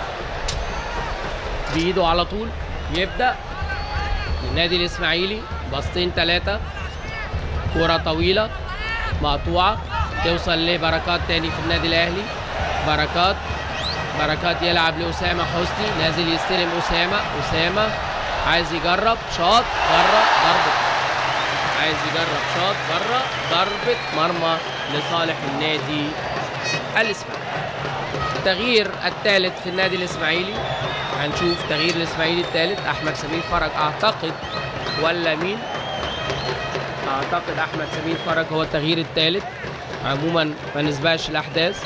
بايده على طول يبدا النادي الاسماعيلي باصتين ثلاثه كرة طويلة مقطوعة توصل لبركات تاني في النادي الأهلي بركات بركات يلعب لأسامة حسني نازل يستلم أسامة أسامة عايز يجرب شاط بره ضربة عايز يجرب شاط بره ضربة مرمى لصالح النادي الإسماعيلي التغيير الثالث في النادي الإسماعيلي هنشوف تغيير الإسماعيلي الثالث أحمد سمير فرج أعتقد ولا مين اعتقد احمد سمير فرج هو التغيير الثالث عموما ما نسبقش الاحداث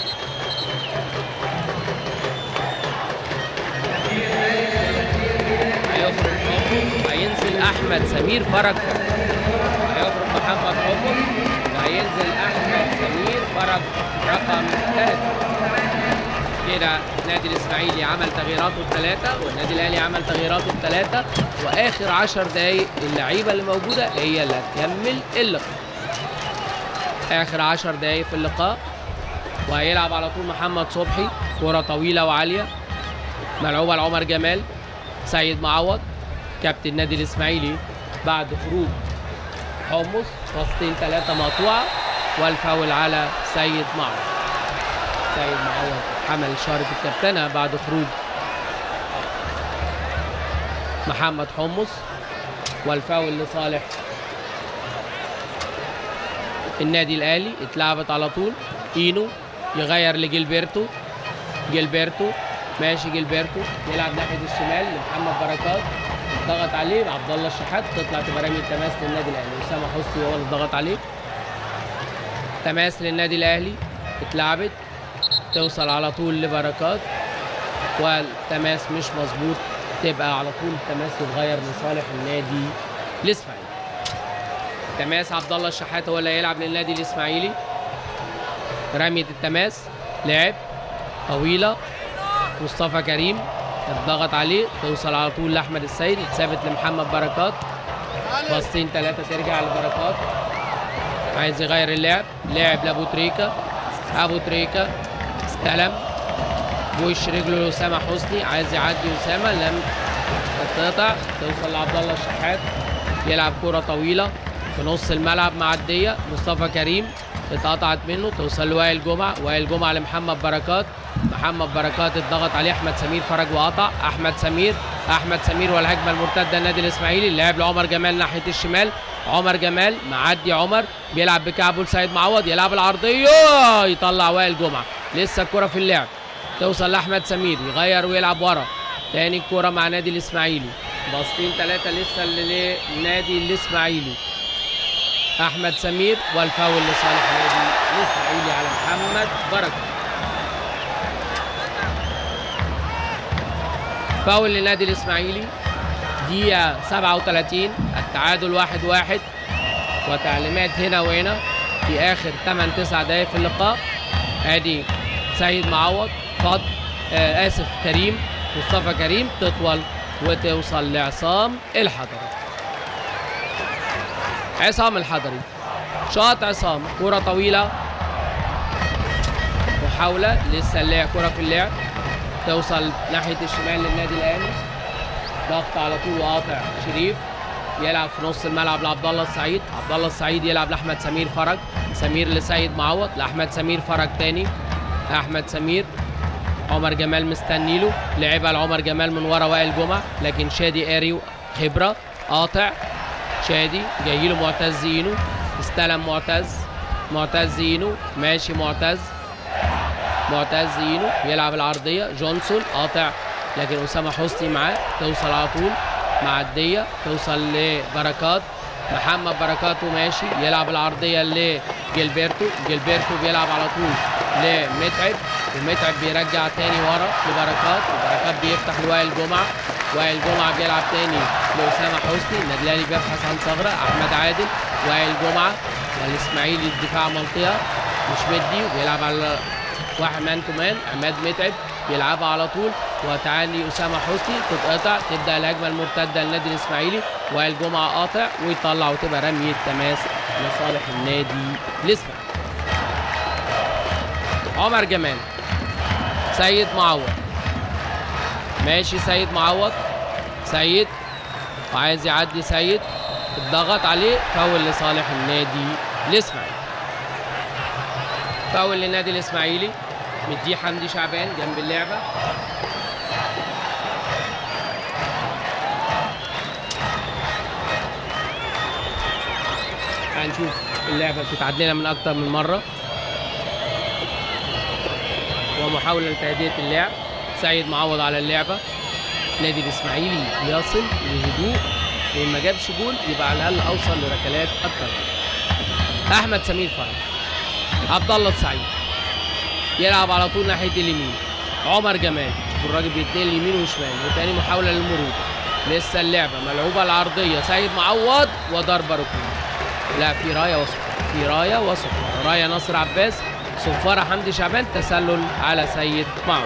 هيخرج حمص هينزل احمد سمير فرج هيخرج محمد حمص وهينزل احمد سمير فرج رقم ثلاثة كده النادي الاسماعيلي عمل تغييراته الثلاثه والنادي الاهلي عمل تغييراته الثلاثه واخر 10 دقايق اللعيبه اللي موجوده هي اللي هتكمل اللقاء اخر 10 دقايق في اللقاء وهيلعب على طول محمد صبحي كره طويله وعاليه ملعوبه لعمر جمال سيد معوض كابتن النادي الاسماعيلي بعد خروج حمص باصتين ثلاثه مقطوعه والفاول على سيد معوض سيد معوض حمل شارة الكابتنة بعد خروج محمد حمص والفاول لصالح النادي الاهلي اتلعبت على طول اينو يغير لجيلبرتو جيلبرتو ماشي جيلبرتو يلعب ناحيه الشمال لمحمد بركات ضغط عليه عبد الله الشحات تطلع تبقى رمي التماس للنادي الاهلي اسامه حسني هو اللي ضغط عليه تماس للنادي الاهلي اتلعبت توصل على طول لبركات والتماس مش مظبوط تبقى على طول التماس يتغير لصالح النادي الاسماعيلي تماس عبد الله الشحات هو اللي هيلعب للنادي الاسماعيلي رمية التماس لعب طويلة مصطفى كريم اتضغط عليه توصل على طول لاحمد السيد اتثابت لمحمد بركات باصتين ثلاثة ترجع لبركات عايز يغير اللعب لعب لابو تريكة ابو تريكة استلم بوش رجله لاسامة حسني عايز يعدي اسامة لم تتقطع توصل لعبد الله الشحات يلعب كرة طويلة في نص الملعب معدية مصطفى كريم اتقطعت منه توصل لوائل جمعة وائل جمعة لمحمد بركات محمد بركات اتضغط عليه احمد سمير فرج وقطع احمد سمير احمد سمير والهجمه المرتده النادي الاسماعيلي اللاعب لعمر جمال ناحيه الشمال عمر جمال معدي عمر بيلعب بكعبه لسيد معوض يلعب العرضيه يطلع وائل جمعه لسه الكره في اللعب توصل لاحمد سمير يغير ويلعب ورا تاني الكره مع نادي الاسماعيلي باصتين ثلاثه لسه للنادي الاسماعيلي احمد سمير والفاول لصالح نادي الاسماعيلي على محمد بركه فاول للنادي الاسماعيلي دقيقة 37 التعادل واحد واحد وتعليمات هنا وهنا في آخر 8 9 دقايق في اللقاء ادي سيد معوض فضل آه آسف كريم مصطفى كريم تطول وتوصل لعصام الحضري عصام الحضري شاط عصام كرة طويلة محاولة لسه اللعب كرة في اللعب توصل ناحيه الشمال للنادي الاهلي ضغط على طول وقاطع شريف يلعب في نص الملعب لعبد الله السعيد عبد الله السعيد يلعب لاحمد سمير فرج سمير لسيد معوض لاحمد سمير فرج تاني احمد سمير عمر جمال مستني له لعبها لعمر جمال من ورا وائل جمعه لكن شادي قاري خبره قاطع شادي جاي له معتز اينو استلم معتز معتز اينو ماشي معتز معتز اينو يلعب العرضيه جونسون قاطع لكن اسامه حسني معاه توصل على طول معديه توصل لبركات محمد بركات وماشي يلعب العرضيه لجilberto جilberto بيلعب على طول لمتعب ومتعب بيرجع تاني ورا لبركات وبركات بيفتح لوائل جمعه وائل جمعه بيلعب تاني لاسامه حسني النادي الاهلي بيبحث عن ثغره احمد عادل وائل جمعه والاسماعيلي الدفاع منطقه مش مدي وبيلعب على واحد مان تو مان عماد متعب بيلعبها على طول وتعالي اسامه حسني تتقطع تبدا الهجمه المرتده للنادي الاسماعيلي وائل جمعه قاطع ويطلع وتبقى رميه تماس لصالح النادي الاسماعيلي عمر جمال سيد معوض ماشي سيد معوض سيد وعايز يعدي سيد الضغط عليه فاول لصالح النادي الاسماعيلي فاول للنادي الاسماعيلي مديه حمدي شعبان جنب اللعبه هنشوف اللعبه بتتعاد لنا من اكتر من مره ومحاوله لتهدئه اللعب سيد معوض على اللعبه نادي الاسماعيلي يصل لهدوء وان ما جابش جول يبقى على الاقل اوصل لركلات اكتر احمد سمير فرج عبد الله السعيد يلعب على طول ناحيه اليمين عمر جمال شوف الراجل بيتنقل يمين وشمال وتاني محاوله للمرور لسه اللعبه ملعوبه العرضيه سيد معوض وضربه ركنيه لا في رايه وصفاره في رايه وصفاره رايه ناصر عباس صفاره حمدي شعبان تسلل على سيد معوض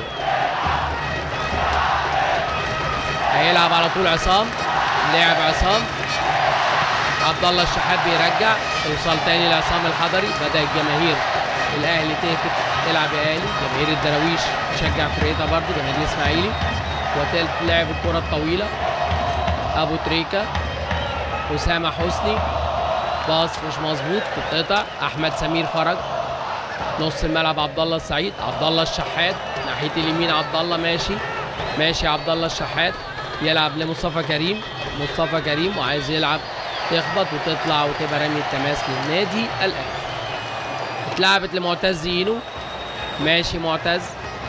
هيلعب على طول عصام لعب عصام عبد الله الشحات بيرجع توصل تاني لعصام الحضري بدا الجماهير الاهلي تهتف تلعب يا اهلي جماهير الدراويش تشجع فرقتها برضه جماهير الاسماعيلي وتالت لاعب الكره الطويله ابو تريكه اسامه حسني باص مش مظبوط تتقطع احمد سمير فرج نص الملعب عبد الله السعيد عبد الله الشحات ناحيه اليمين عبد الله ماشي ماشي عبد الله الشحات يلعب لمصطفى كريم مصطفى كريم وعايز يلعب تخبط وتطلع وتبقى رمي التماس للنادي الاهلي اتلعبت لمعتز اينو ماشي معتز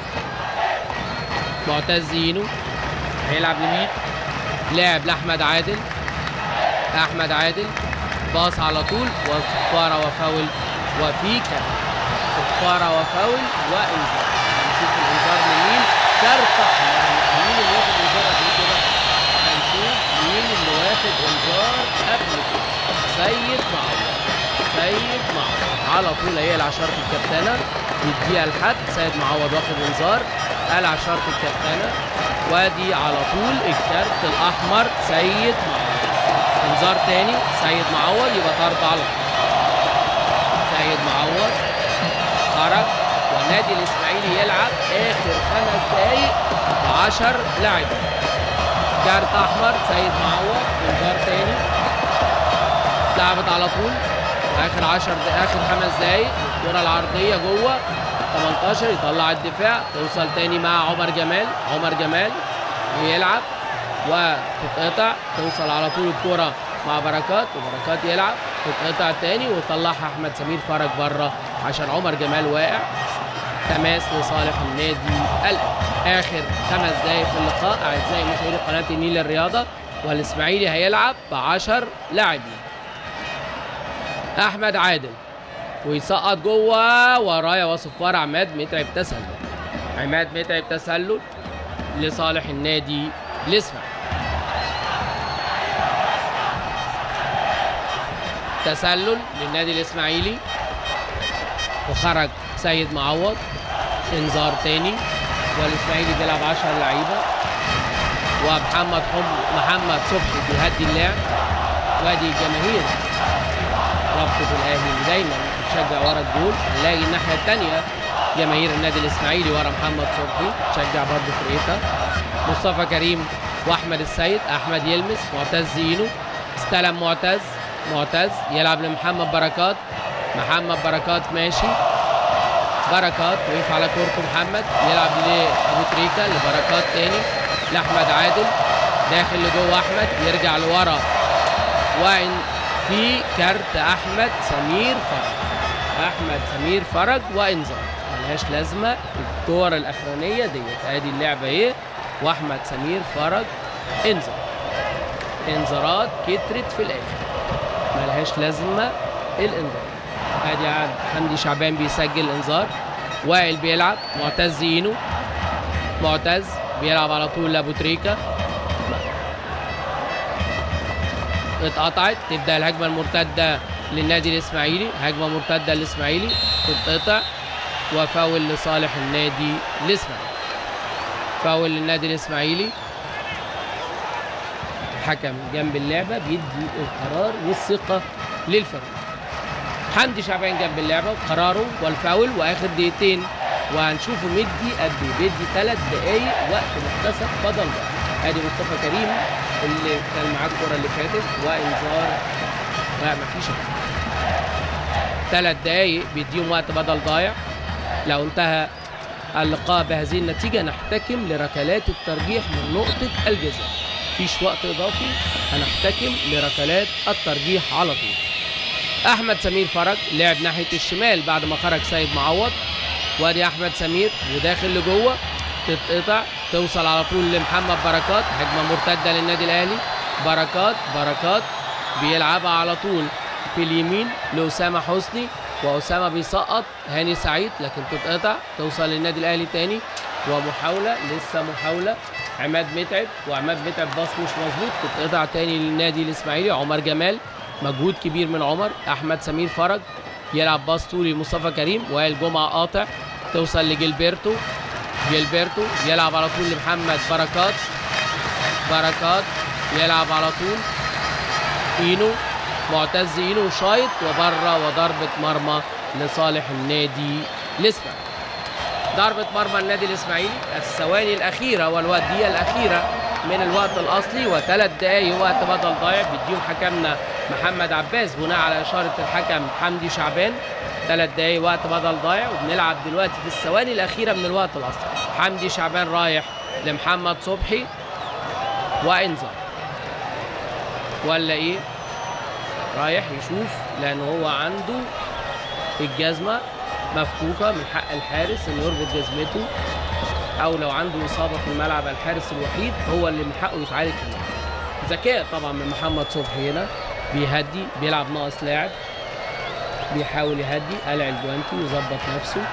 معتز اينو هيلعب لمين لعب لاحمد عادل احمد عادل باص على طول وصفاره وفاول وفي كان صفاره وفاول وانذار هنشوف الانذار لمين كارت احمر مين اللي واخد انذار قبل كده؟ هنشوف مين اللي واخد انذار قبل كده سيد معوض سيد معوض على طول هيقلع شرط الكابتنه يديها لحد سيد معوض واخد انذار قلع شرط الكابتنه وادي على طول الكارت الاحمر سيد معوض انذار تاني سيد معوض يبقى طرد على طول سيد معوض خرج والنادي الاسماعيلي يلعب اخر خمس دقايق 10 لاعبين كارت احمر سيد معوض انذار تاني لعبت على طول اخر 10 دقايق اخر خمس دقايق الكره العرضيه جوه 18 يطلع الدفاع توصل تاني مع عمر جمال عمر جمال يلعب وتتقطع توصل على طول الكره مع بركات وبركات يلعب تتقطع تاني ويطلعها احمد سمير فرج بره عشان عمر جمال واقع تماس لصالح النادي الاهلي اخر خمس دقايق في اللقاء اعزائي مشاهدي قناه النيل الرياضه والاسماعيلي هيلعب ب 10 لاعبين احمد عادل ويسقط جوه ورايا وصفار عماد متعب تسلل عماد متعب تسلل لصالح النادي الاسماعيلي تسلل للنادي الاسماعيلي وخرج سيد معوض انذار تاني والاسماعيلي بيلعب 10 لعيبه ومحمد حب محمد صبحي بيهدي اللعب وادي الجماهير رابطه الاهلي اللي دايما بتشجع ورا الجول هنلاقي الناحيه الثانيه جماهير النادي الاسماعيلي ورا محمد صبحي تشجع برضه فرقتها مصطفى كريم واحمد السيد احمد يلمس معتز اينو استلم معتز معتز يلعب لمحمد بركات محمد بركات ماشي بركات وقف على كورته محمد يلعب لابو تريكا لبركات تاني لاحمد عادل داخل لجوه احمد يرجع لورا وإن في كارت احمد سمير فرج احمد سمير فرج وانذار ملهاش لازمه الكور الاخرانيه ديت ادي اللعبه ايه واحمد سمير فرج انذار انذارات كترت في الاخر ملهاش لازمه الانذار ادي عاد حمدي شعبان بيسجل انذار وائل بيلعب معتز اينو معتز بيلعب على طول لابو تريكا اتقطعت تبدا الهجمه المرتده للنادي الاسماعيلي هجمه مرتده للاسماعيلي تتقطع وفاول لصالح النادي الاسماعيلي فاول للنادي الاسماعيلي حكم جنب اللعبه بيدي القرار والثقه للفريق حمدي شعبان جنب اللعبه وقراره والفاول واخر دقيقتين وهنشوفه مدي قد ايه بيدي ثلاث دقايق وقت محتسب بدل ضايع ادي مصطفى كريم اللي كان معاه الكره اللي فاتت وانذار لا مفيش ثلاث دقايق بيديهم وقت بدل ضايع لو انتهى اللقاء بهذه النتيجه نحتكم لركلات الترجيح من نقطه الجزاء مفيش وقت اضافي هنحتكم لركلات الترجيح على طول احمد سمير فرج لعب ناحيه الشمال بعد ما خرج سيد معوض وادي احمد سمير وداخل لجوه تتقطع توصل على طول لمحمد بركات هجمه مرتده للنادي الاهلي بركات بركات بيلعبها على طول في اليمين لاسامه حسني واسامه بيسقط هاني سعيد لكن تتقطع توصل للنادي الاهلي تاني ومحاوله لسه محاوله عماد متعب وعماد متعب باص مش مظبوط تتقطع تاني للنادي الاسماعيلي عمر جمال مجهود كبير من عمر احمد سمير فرج يلعب باص طولي لمصطفى كريم وائل جمعه قاطع توصل لجيلبرتو جيلبرتو يلعب على طول لمحمد بركات بركات يلعب على طول اينو معتز اينو شايط وبره وضربه مرمى لصالح النادي الاسماعيلي ضربة مرمى النادي الاسماعيلي الثواني الاخيرة والودية الاخيرة من الوقت الاصلي وثلاث دقايق وقت بدل ضايع بيديهم حكمنا محمد عباس بناء على اشارة الحكم حمدي شعبان ثلاث دقايق وقت بدل ضايع وبنلعب دلوقتي في الثواني الاخيرة من الوقت الاصلي حمدي شعبان رايح لمحمد صبحي وانذار ولا ايه رايح يشوف لان هو عنده الجزمه مفكوكه من حق الحارس انه يربط جزمته او لو عنده اصابه في الملعب الحارس الوحيد هو اللي من حقه يتعالج في الملعب ذكاء طبعا من محمد صبحي هنا بيهدي بيلعب ناقص لاعب بيحاول يهدي قلع الجوانتي ويظبط نفسه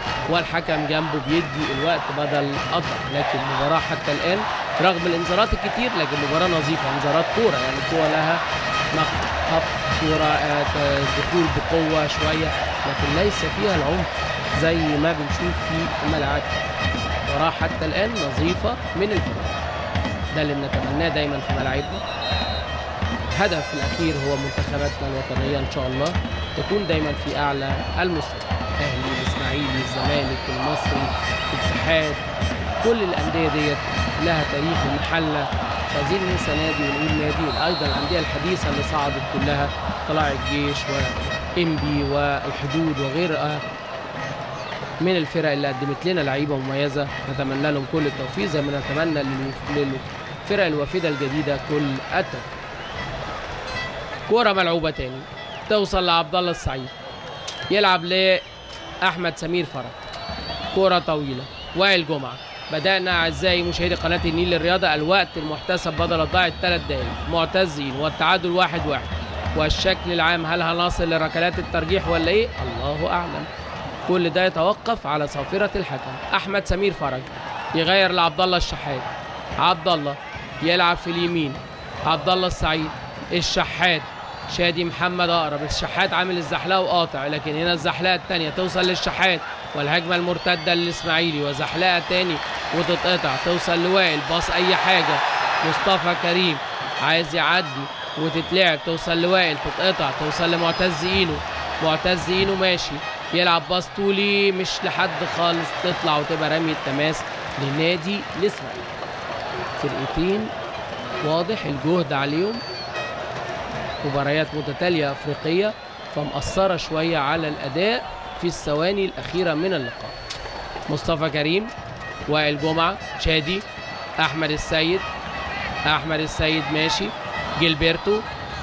والحكم جنبه بيدي الوقت بدل قطع لكن المباراه حتى الان رغم الانذارات الكتير لكن مباراه نظيفه انذارات كوره يعني الكوره لها خط كوره آه، دخول بقوه شويه لكن ليس فيها العنف زي ما بنشوف في الملعب مباراه حتى الان نظيفه من الفرق ده اللي بنتمناه دايما في ملاعبنا الهدف الاخير هو منتخباتنا الوطنيه ان شاء الله تكون دايما في اعلى المستوى الاهلي الاسماعيلي الزمالك المصري الاتحاد كل الانديه ديت لها تاريخ المحله مش عايزين ننسى نادي ونقول نادي ايضا الانديه الحديثه اللي صعدت كلها طلائع الجيش وانبي والحدود وغيرها من الفرق اللي قدمت لنا لعيبه مميزه نتمنى لهم كل التوفيق زي ما نتمنى للوف- للفرق الوافده الجديده كل التوفيق كوره ملعوبه تاني توصل لعبد الله السعيد يلعب لاحمد سمير فرج كوره طويله وائل جمعه بدأنا أعزائي مشاهدي قناة النيل للرياضة الوقت المحتسب بدل الضائع الثلاث دقايق معتزين والتعادل واحد واحد والشكل العام هل هنصل لركلات الترجيح ولا إيه؟ الله أعلم كل ده يتوقف على صافرة الحكم أحمد سمير فرج يغير لعبد الله الشحات عبد الله يلعب في اليمين عبد الله السعيد الشحات شادي محمد اقرب الشحات عامل الزحلقه وقاطع لكن هنا الزحلقه الثانيه توصل للشحات والهجمه المرتده للاسماعيلي وزحلقه تاني وتتقطع توصل لوائل باص اي حاجه مصطفى كريم عايز يعدي وتتلعب توصل لوائل تتقطع توصل لمعتز اينو معتز اينو ماشي يلعب باص طولي مش لحد خالص تطلع وتبقى رمي التماس لنادي الاسماعيلي فرقتين واضح الجهد عليهم مباريات متتالية أفريقية فمأثرة شوية على الأداء في الثواني الأخيرة من اللقاء مصطفى كريم وائل جمعة شادي أحمد السيد أحمد السيد ماشي جilberto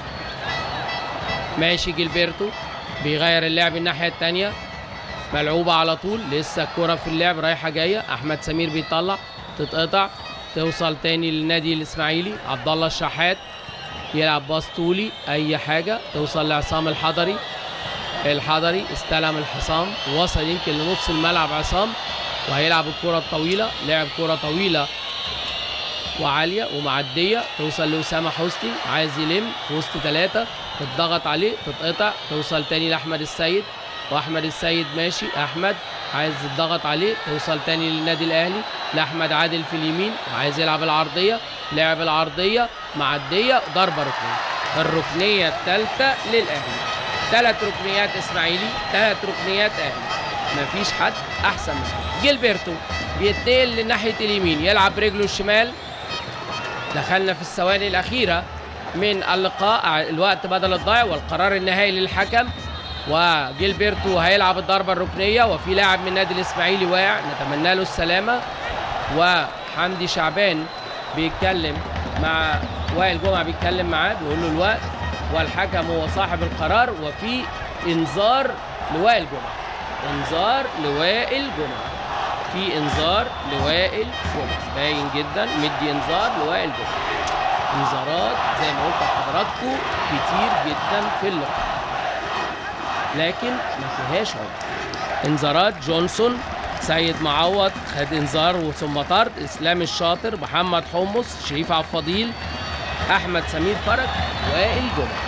ماشي جilberto بيغير اللعب الناحية التانية ملعوبة على طول لسه الكرة في اللعب رايحة جاية أحمد سمير بيطلع تتقطع توصل تاني للنادي الإسماعيلي عبد الله الشحات يلعب باص طولي اي حاجه توصل لعصام الحضري الحضري استلم الحصان وصل يمكن لنص الملعب عصام وهيلعب الكره الطويله لعب كره طويله وعاليه ومعديه توصل لاسامه حسني عايز يلم في وسط ثلاثه تتضغط عليه تتقطع توصل تاني لاحمد السيد واحمد السيد ماشي احمد عايز يتضغط عليه توصل تاني للنادي الاهلي لاحمد عادل في اليمين وعايز يلعب العرضيه لعب العرضيه معديه ضربه ركنيه الركنيه الثالثه للاهلي ثلاث ركنيات اسماعيلي ثلاث ركنيات اهلي مفيش حد احسن منه جيلبرتو بيتنقل لناحيه اليمين يلعب برجله الشمال دخلنا في الثواني الاخيره من اللقاء الوقت بدل الضايع والقرار النهائي للحكم وجيلبرتو هيلعب الضربه الركنيه وفي لاعب من النادي الاسماعيلي واقع نتمنى له السلامه وحمدي شعبان بيتكلم مع وائل جمعه بيتكلم معاه بيقول له الوقت والحكم هو صاحب القرار وفي انذار لوائل جمعه انذار لوائل جمعه في انذار لوائل جمعه باين جدا مدي انذار لوائل جمعه انذارات زي ما قلت لحضراتكم كتير جدا في اللقاء لكن ما فيهاش عنف انذارات جونسون سيد معوض خد انذار ثم طرد اسلام الشاطر محمد حمص شريف عبد الفضيل احمد سمير فرج وائل جمعه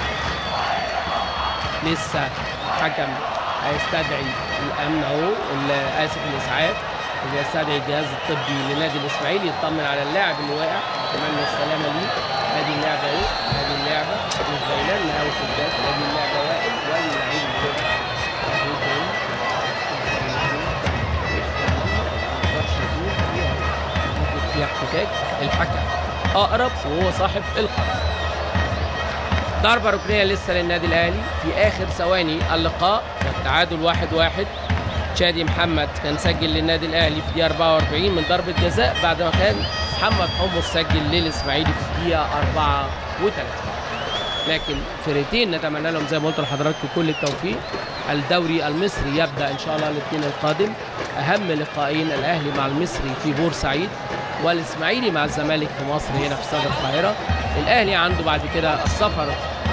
لسه حكم هيستدعي الامن اهو ال- اسف الاسعاف اللي يستدعي الجهاز الطبي لنادي الاسماعيلي يطمن على اللاعب اللي واقع اتمنى السلامه ليه ادي اللعبه اهو ادي اللعبه مش باينه لنا قوي في الذات ادي اللعبه واقف وادي اللعيب اللي واقع أهو تاني. مقدرش يقول فيها. ممكن فيها احتكاك الحكم اقرب وهو صاحب القرار ضربة ركنية لسه للنادي الأهلي في آخر ثواني اللقاء والتعادل واحد واحد شادي محمد كان سجل للنادي الأهلي في الدقيقة 44 من ضربة جزاء بعد ما كان محمد حمص سجل للإسماعيلي في الدقيقة 34 لكن فرقتين نتمنى لهم زي ما قلت لحضراتكم كل التوفيق الدوري المصري يبدأ إن شاء الله الاثنين القادم أهم لقاءين الأهلي مع المصري في بورسعيد والإسماعيلي مع الزمالك في مصر هنا في استاد القاهرة الأهلي عنده بعد كده السفر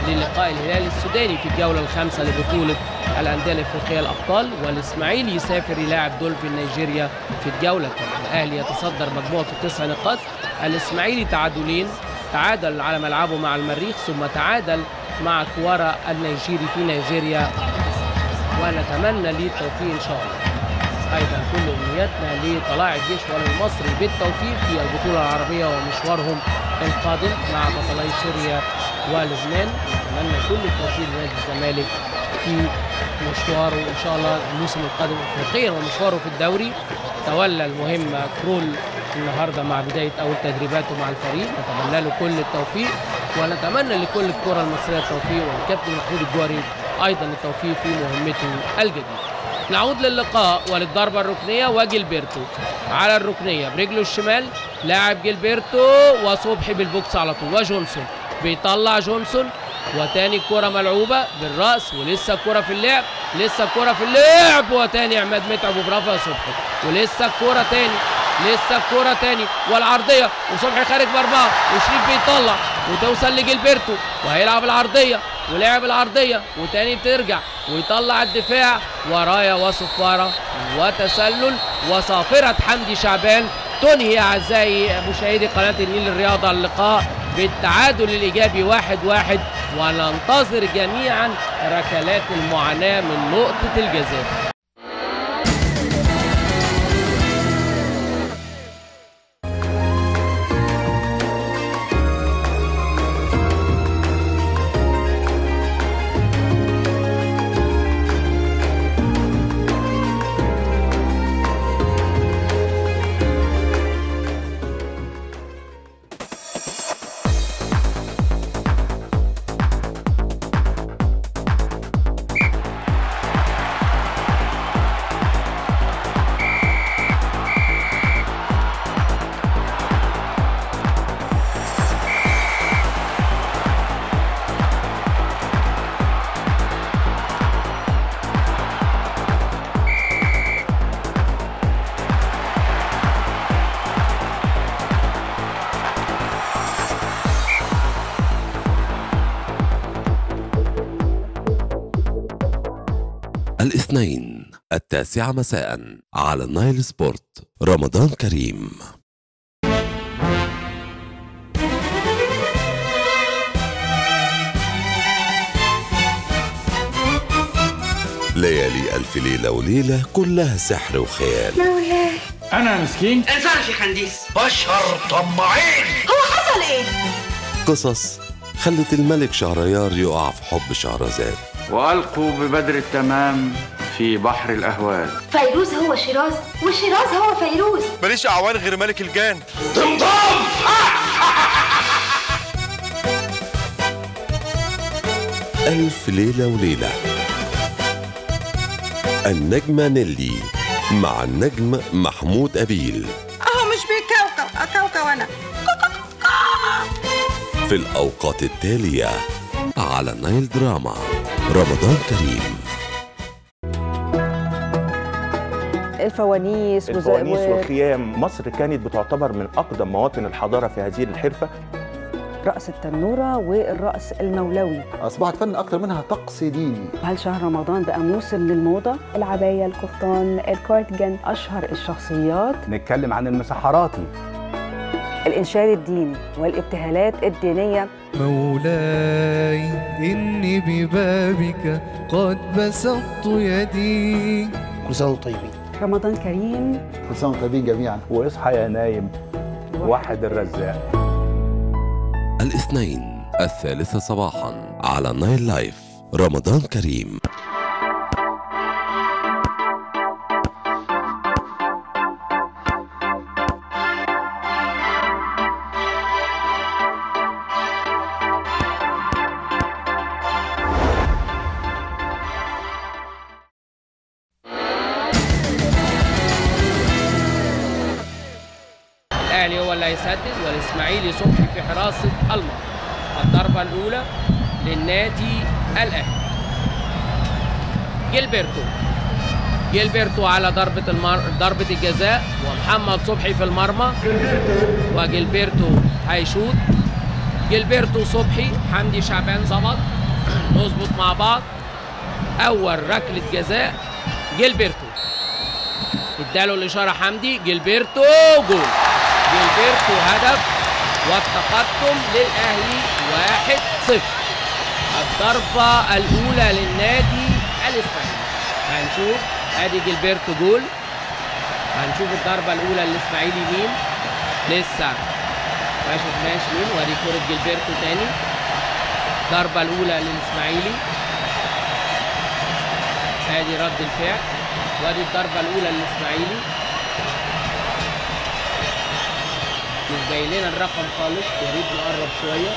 للقاء الهلال السوداني في الجولة الخامسة لبطولة الأندية الأفريقية الأبطال والإسماعيلي يسافر يلاعب دولفين نيجيريا في الجولة الثانية الأهلي يتصدر مجموعته بتسع نقاط الإسماعيلي تعادلين تعادل على ملعبه مع المريخ ثم تعادل مع كوارا النيجيري في نيجيريا ونتمنى ليه التوفيق إن شاء الله ايضا كل امنياتنا لطلائع الجيش والمصري بالتوفيق في البطوله العربيه ومشوارهم القادم مع بطلي سوريا ولبنان نتمنى كل التوفيق لنادي الزمالك في مشواره ان شاء الله الموسم القادم افريقيا ومشواره في الدوري تولى المهمه كرول النهارده مع بدايه اول تدريباته مع الفريق نتمنى له كل التوفيق ونتمنى لكل الكره المصريه التوفيق والكابتن محمود الجوهري ايضا التوفيق في مهمته الجديده نعود للقاء وللضربة الركنية وجيلبرتو على الركنية برجله الشمال لاعب جيلبرتو وصبحي بالبوكس على طول وجونسون بيطلع جونسون وتاني كرة ملعوبة بالرأس ولسه الكرة في اللعب لسه الكرة في اللعب وتاني عماد متعب وبرافو يا صبحي ولسه الكرة تاني لسه الكرة تاني والعرضية وصبحي خارج بأربعة وشريف بيطلع وتوصل لجيلبرتو وهيلعب العرضية ولعب العرضية وتاني بترجع ويطلع الدفاع ورايا وصفارة وتسلل وصافرة حمدي شعبان تنهي أعزائي مشاهدي قناة النيل الرياضة اللقاء بالتعادل الإيجابي واحد واحد وننتظر جميعا ركلات المعاناة من نقطة الجزاء الاثنين التاسعة مساء على النايل سبورت رمضان كريم ليالي ألف ليلة وليلة كلها سحر وخيال مولاي انا مسكين انصرف يا خنديس بشر طماعين هو حصل ايه؟ قصص خلت الملك شهريار يقع في حب شهرزاد والقوا ببدر التمام في بحر الاهوال فيروز هو شيراز وشيراز هو فيروز ماليش اعوان غير ملك الجان ألف ليلة وليلة النجمة نيلي مع النجم محمود أبيل اهو مش بيكوكو اكوكو انا في الأوقات التالية على نايل دراما رمضان كريم الفوانيس الفوانيس وز- و- والخيام مصر كانت بتعتبر من أقدم مواطن الحضارة في هذه الحرفة رقص التنورة والرقص المولوي أصبحت فن أكتر منها طقس ديني هل شهر رمضان بقى موسم للموضة العباية القفطان الكارديجان أشهر الشخصيات نتكلم عن المسحراتي الإنشاد الديني والابتهالات الدينية مولاي إني ببابك قد بسطت يدي كل سنة وانتم طيبين رمضان كريم كل سنة وانتم طيبين جميعا واصحى يا نايم واحد الرزاق الاثنين الثالثة صباحا على نايل لايف رمضان كريم الاهلي هو اللي هيسدد والاسماعيلي صبحي في حراسه المرمى الضربه الاولى للنادي الاهلي جيلبرتو جيلبرتو على ضربه المر... ضربه الجزاء ومحمد صبحي في المرمى وجيلبرتو هيشوط جilberto صبحي حمدي شعبان ظبط نظبط مع بعض اول ركله جزاء جilberto اداله الاشاره حمدي جilberto جول جilberto هدف والتقدم للاهلي واحد صفر الضربه الاولى للنادي الاسماعيلي هنشوف ادي جilberto جول هنشوف الضربه الاولى للاسماعيلي مين لسه ما شفناش مين وادي كرة جilberto تاني الضربة الأولى للإسماعيلي ادي رد الفعل وادي الضربة الأولى للإسماعيلي مش جاي لنا الرقم خالص يا ريت نقرب شوية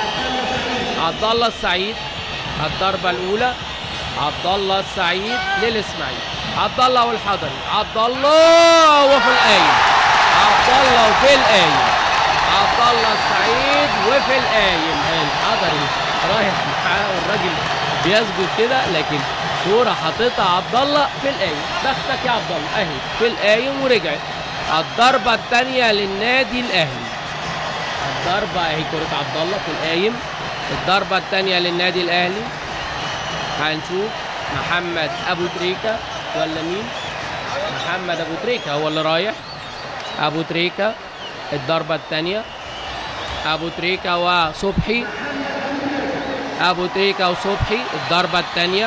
عبد الله السعيد الضربة الأولى عبد الله السعيد للإسماعيلي عبد الله والحضري عبد الله وفي القايم عبد الله وفي القايم عبد الله السعيد وفي القايم الحضري رايح معاه والراجل بيسجد كده لكن كوره حاططها عبد الله في القايم بختك يا عبد الله اهي في القايم ورجعت الضربه الثانيه للنادي الاهلي الضربه اهي كره عبد الله في القايم الضربه الثانيه للنادي الاهلي هنشوف محمد ابو تريكه ولا مين محمد ابو تريكه هو اللي رايح ابو تريكه الضربه الثانيه ابو تريكه وصبحي ابو تريكه وصبحي الضربه الثانيه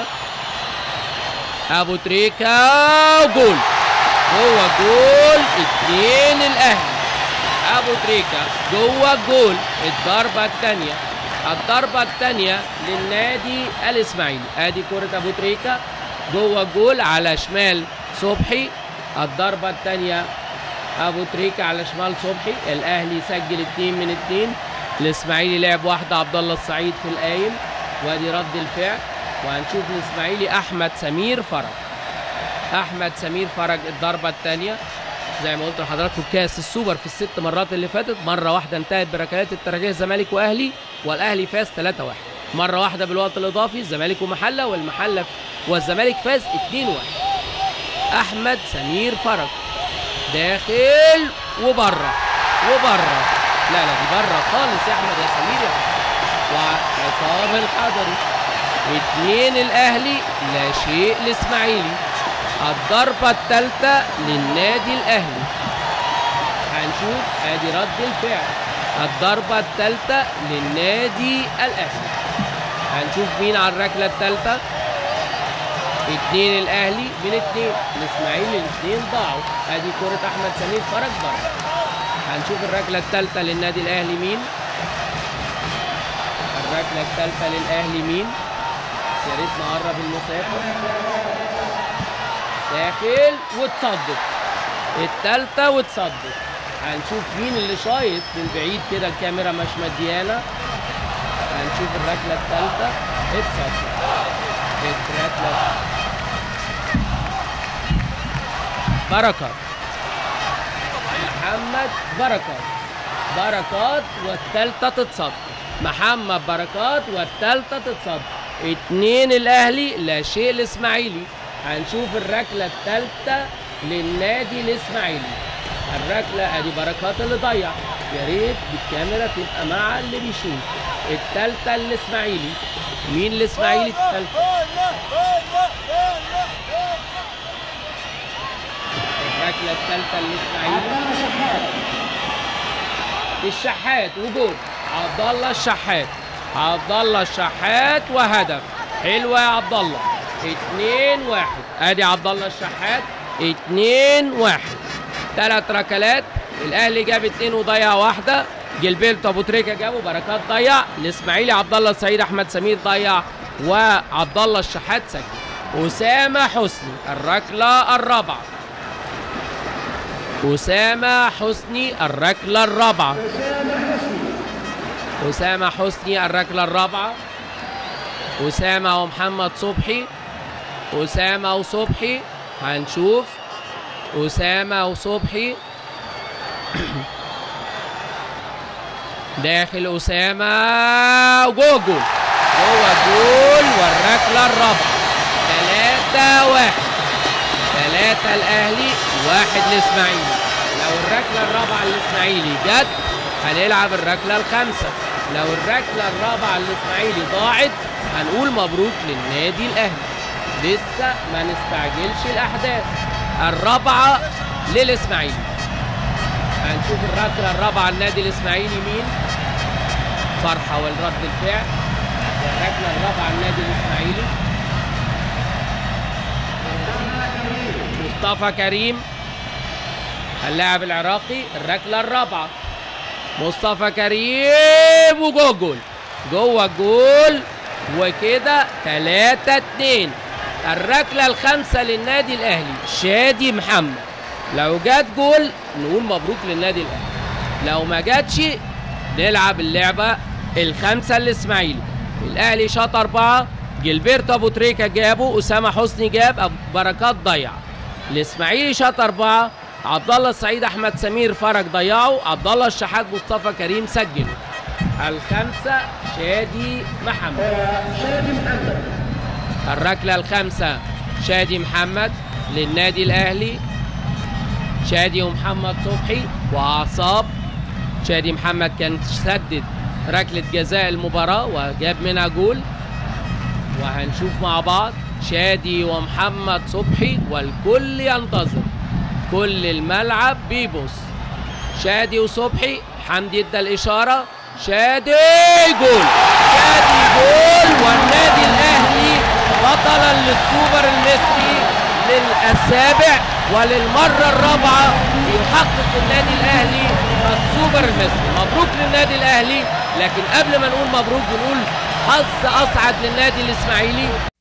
ابو تريكه وجول جوه جول اتنين الاهلي ابو تريكه جوه الجول الضربه الثانيه الضربه الثانيه للنادي الاسماعيلي ادي كره ابو تريكه جوه الجول على شمال صبحي الضربه الثانيه ابو تريكه على شمال صبحي الاهلي سجل اتنين من اتنين الاسماعيلي لعب واحده عبد الله السعيد في القايم وادي رد الفعل وهنشوف الاسماعيلي احمد سمير فرج احمد سمير فرج الضربه الثانيه زي ما قلت لحضراتكم كاس السوبر في الست مرات اللي فاتت مره واحده انتهت بركلات الترجيح الزمالك واهلي والاهلي فاز 3-1 مره واحده بالوقت الاضافي الزمالك ومحله والمحله والزمالك فاز 2-1 احمد سمير فرج داخل وبره وبره لا لا دي بره خالص يا احمد يا سمير يا وعصام الحضري اتنين الاهلي لا شيء الاسماعيلي الضربة الثالثة للنادي الاهلي هنشوف ادي رد الفعل الضربة الثالثة للنادي الاهلي هنشوف مين على الركلة الثالثة اتنين الاهلي من اتنين الاسماعيلي الاتنين ضاعوا ادي كرة احمد سمير خرج بره هنشوف الركلة الثالثة للنادي الاهلي مين الركلة الثالثة للاهلي مين يا ريت نقرب المسافة داخل وتصدت الثالثة وتصدت هنشوف مين اللي شايط من بعيد كده الكاميرا مش مديانة هنشوف الركلة الثالثة اتصدت الركلة بركات محمد بركات بركات والثالثة تتصد محمد بركات والثالثة تتصد اتنين الاهلي لا شيء الاسماعيلي هنشوف الركلة الثالثة للنادي الاسماعيلي الركلة ادي بركات اللي ضيع يا ريت بالكاميرا تبقى مع اللي بيشوف الثالثة الاسماعيلي مين الاسماعيلي الثالثة الركله الثالثه للاسماعيلي الشحات وجول عبد الله الشحات عبد الله الشحات وهدف حلوه يا عبد الله 2 1 ادي عبد الله الشحات 2 1 ثلاث ركلات الاهلي جاب اثنين وضيع واحده جilberto ابو تريكه جابه بركات ضيع الاسماعيلي عبد الله السعيد احمد سمير ضيع وعبد الله الشحات سجل اسامه حسني الركله الرابعه أسامة حسني الركلة الرابعة أسامة حسني الركلة الرابعة أسامة ومحمد صبحي أسامة وصبحي هنشوف أسامة وصبحي داخل أسامة جوه جول جوه جول والركلة الرابعة ثلاثة واحد ثلاثة الأهلي واحد الإسماعيلي لو الركلة الرابعة للإسماعيلي جت هنلعب الركلة الخامسة لو الركله الرابعه للاسماعيلي ضاعت هنقول مبروك للنادي الاهلي لسه ما نستعجلش الاحداث الرابعه للاسماعيلي هنشوف الركله الرابعه للنادي الاسماعيلي مين فرحه والرد الفعل الركله الرابعه للنادي الاسماعيلي مصطفى كريم اللاعب العراقي الركله الرابعه مصطفى كريم وجوه الجول جوه الجول وكده 3 2 الركله الخامسه للنادي الاهلي شادي محمد لو جت جول نقول مبروك للنادي الاهلي لو ما جاتش نلعب اللعبه الخامسه للاسماعيلي الاهلي شاط اربعه جilberto ابو تريكه جابه اسامه حسني جاب ابو بركات ضيع الاسماعيلي شاط اربعه عبد الله السعيد احمد سمير فرج ضيعه عبد الله الشحات مصطفى كريم سجل الخامسه شادي محمد شادي محمد الركله الخامسه شادي محمد للنادي الاهلي شادي ومحمد صبحي واعصاب شادي محمد كان سدد ركله جزاء المباراه وجاب منها جول وهنشوف مع بعض شادي ومحمد صبحي والكل ينتظر كل الملعب بيبص شادي وصبحي حمدي ادى الاشاره شادي جول شادي جول والنادي الاهلي بطلا للسوبر المصري للسابع وللمره الرابعه يحقق النادي الاهلي السوبر المصري مبروك للنادي الاهلي لكن قبل ما نقول مبروك بنقول حظ اسعد للنادي الاسماعيلي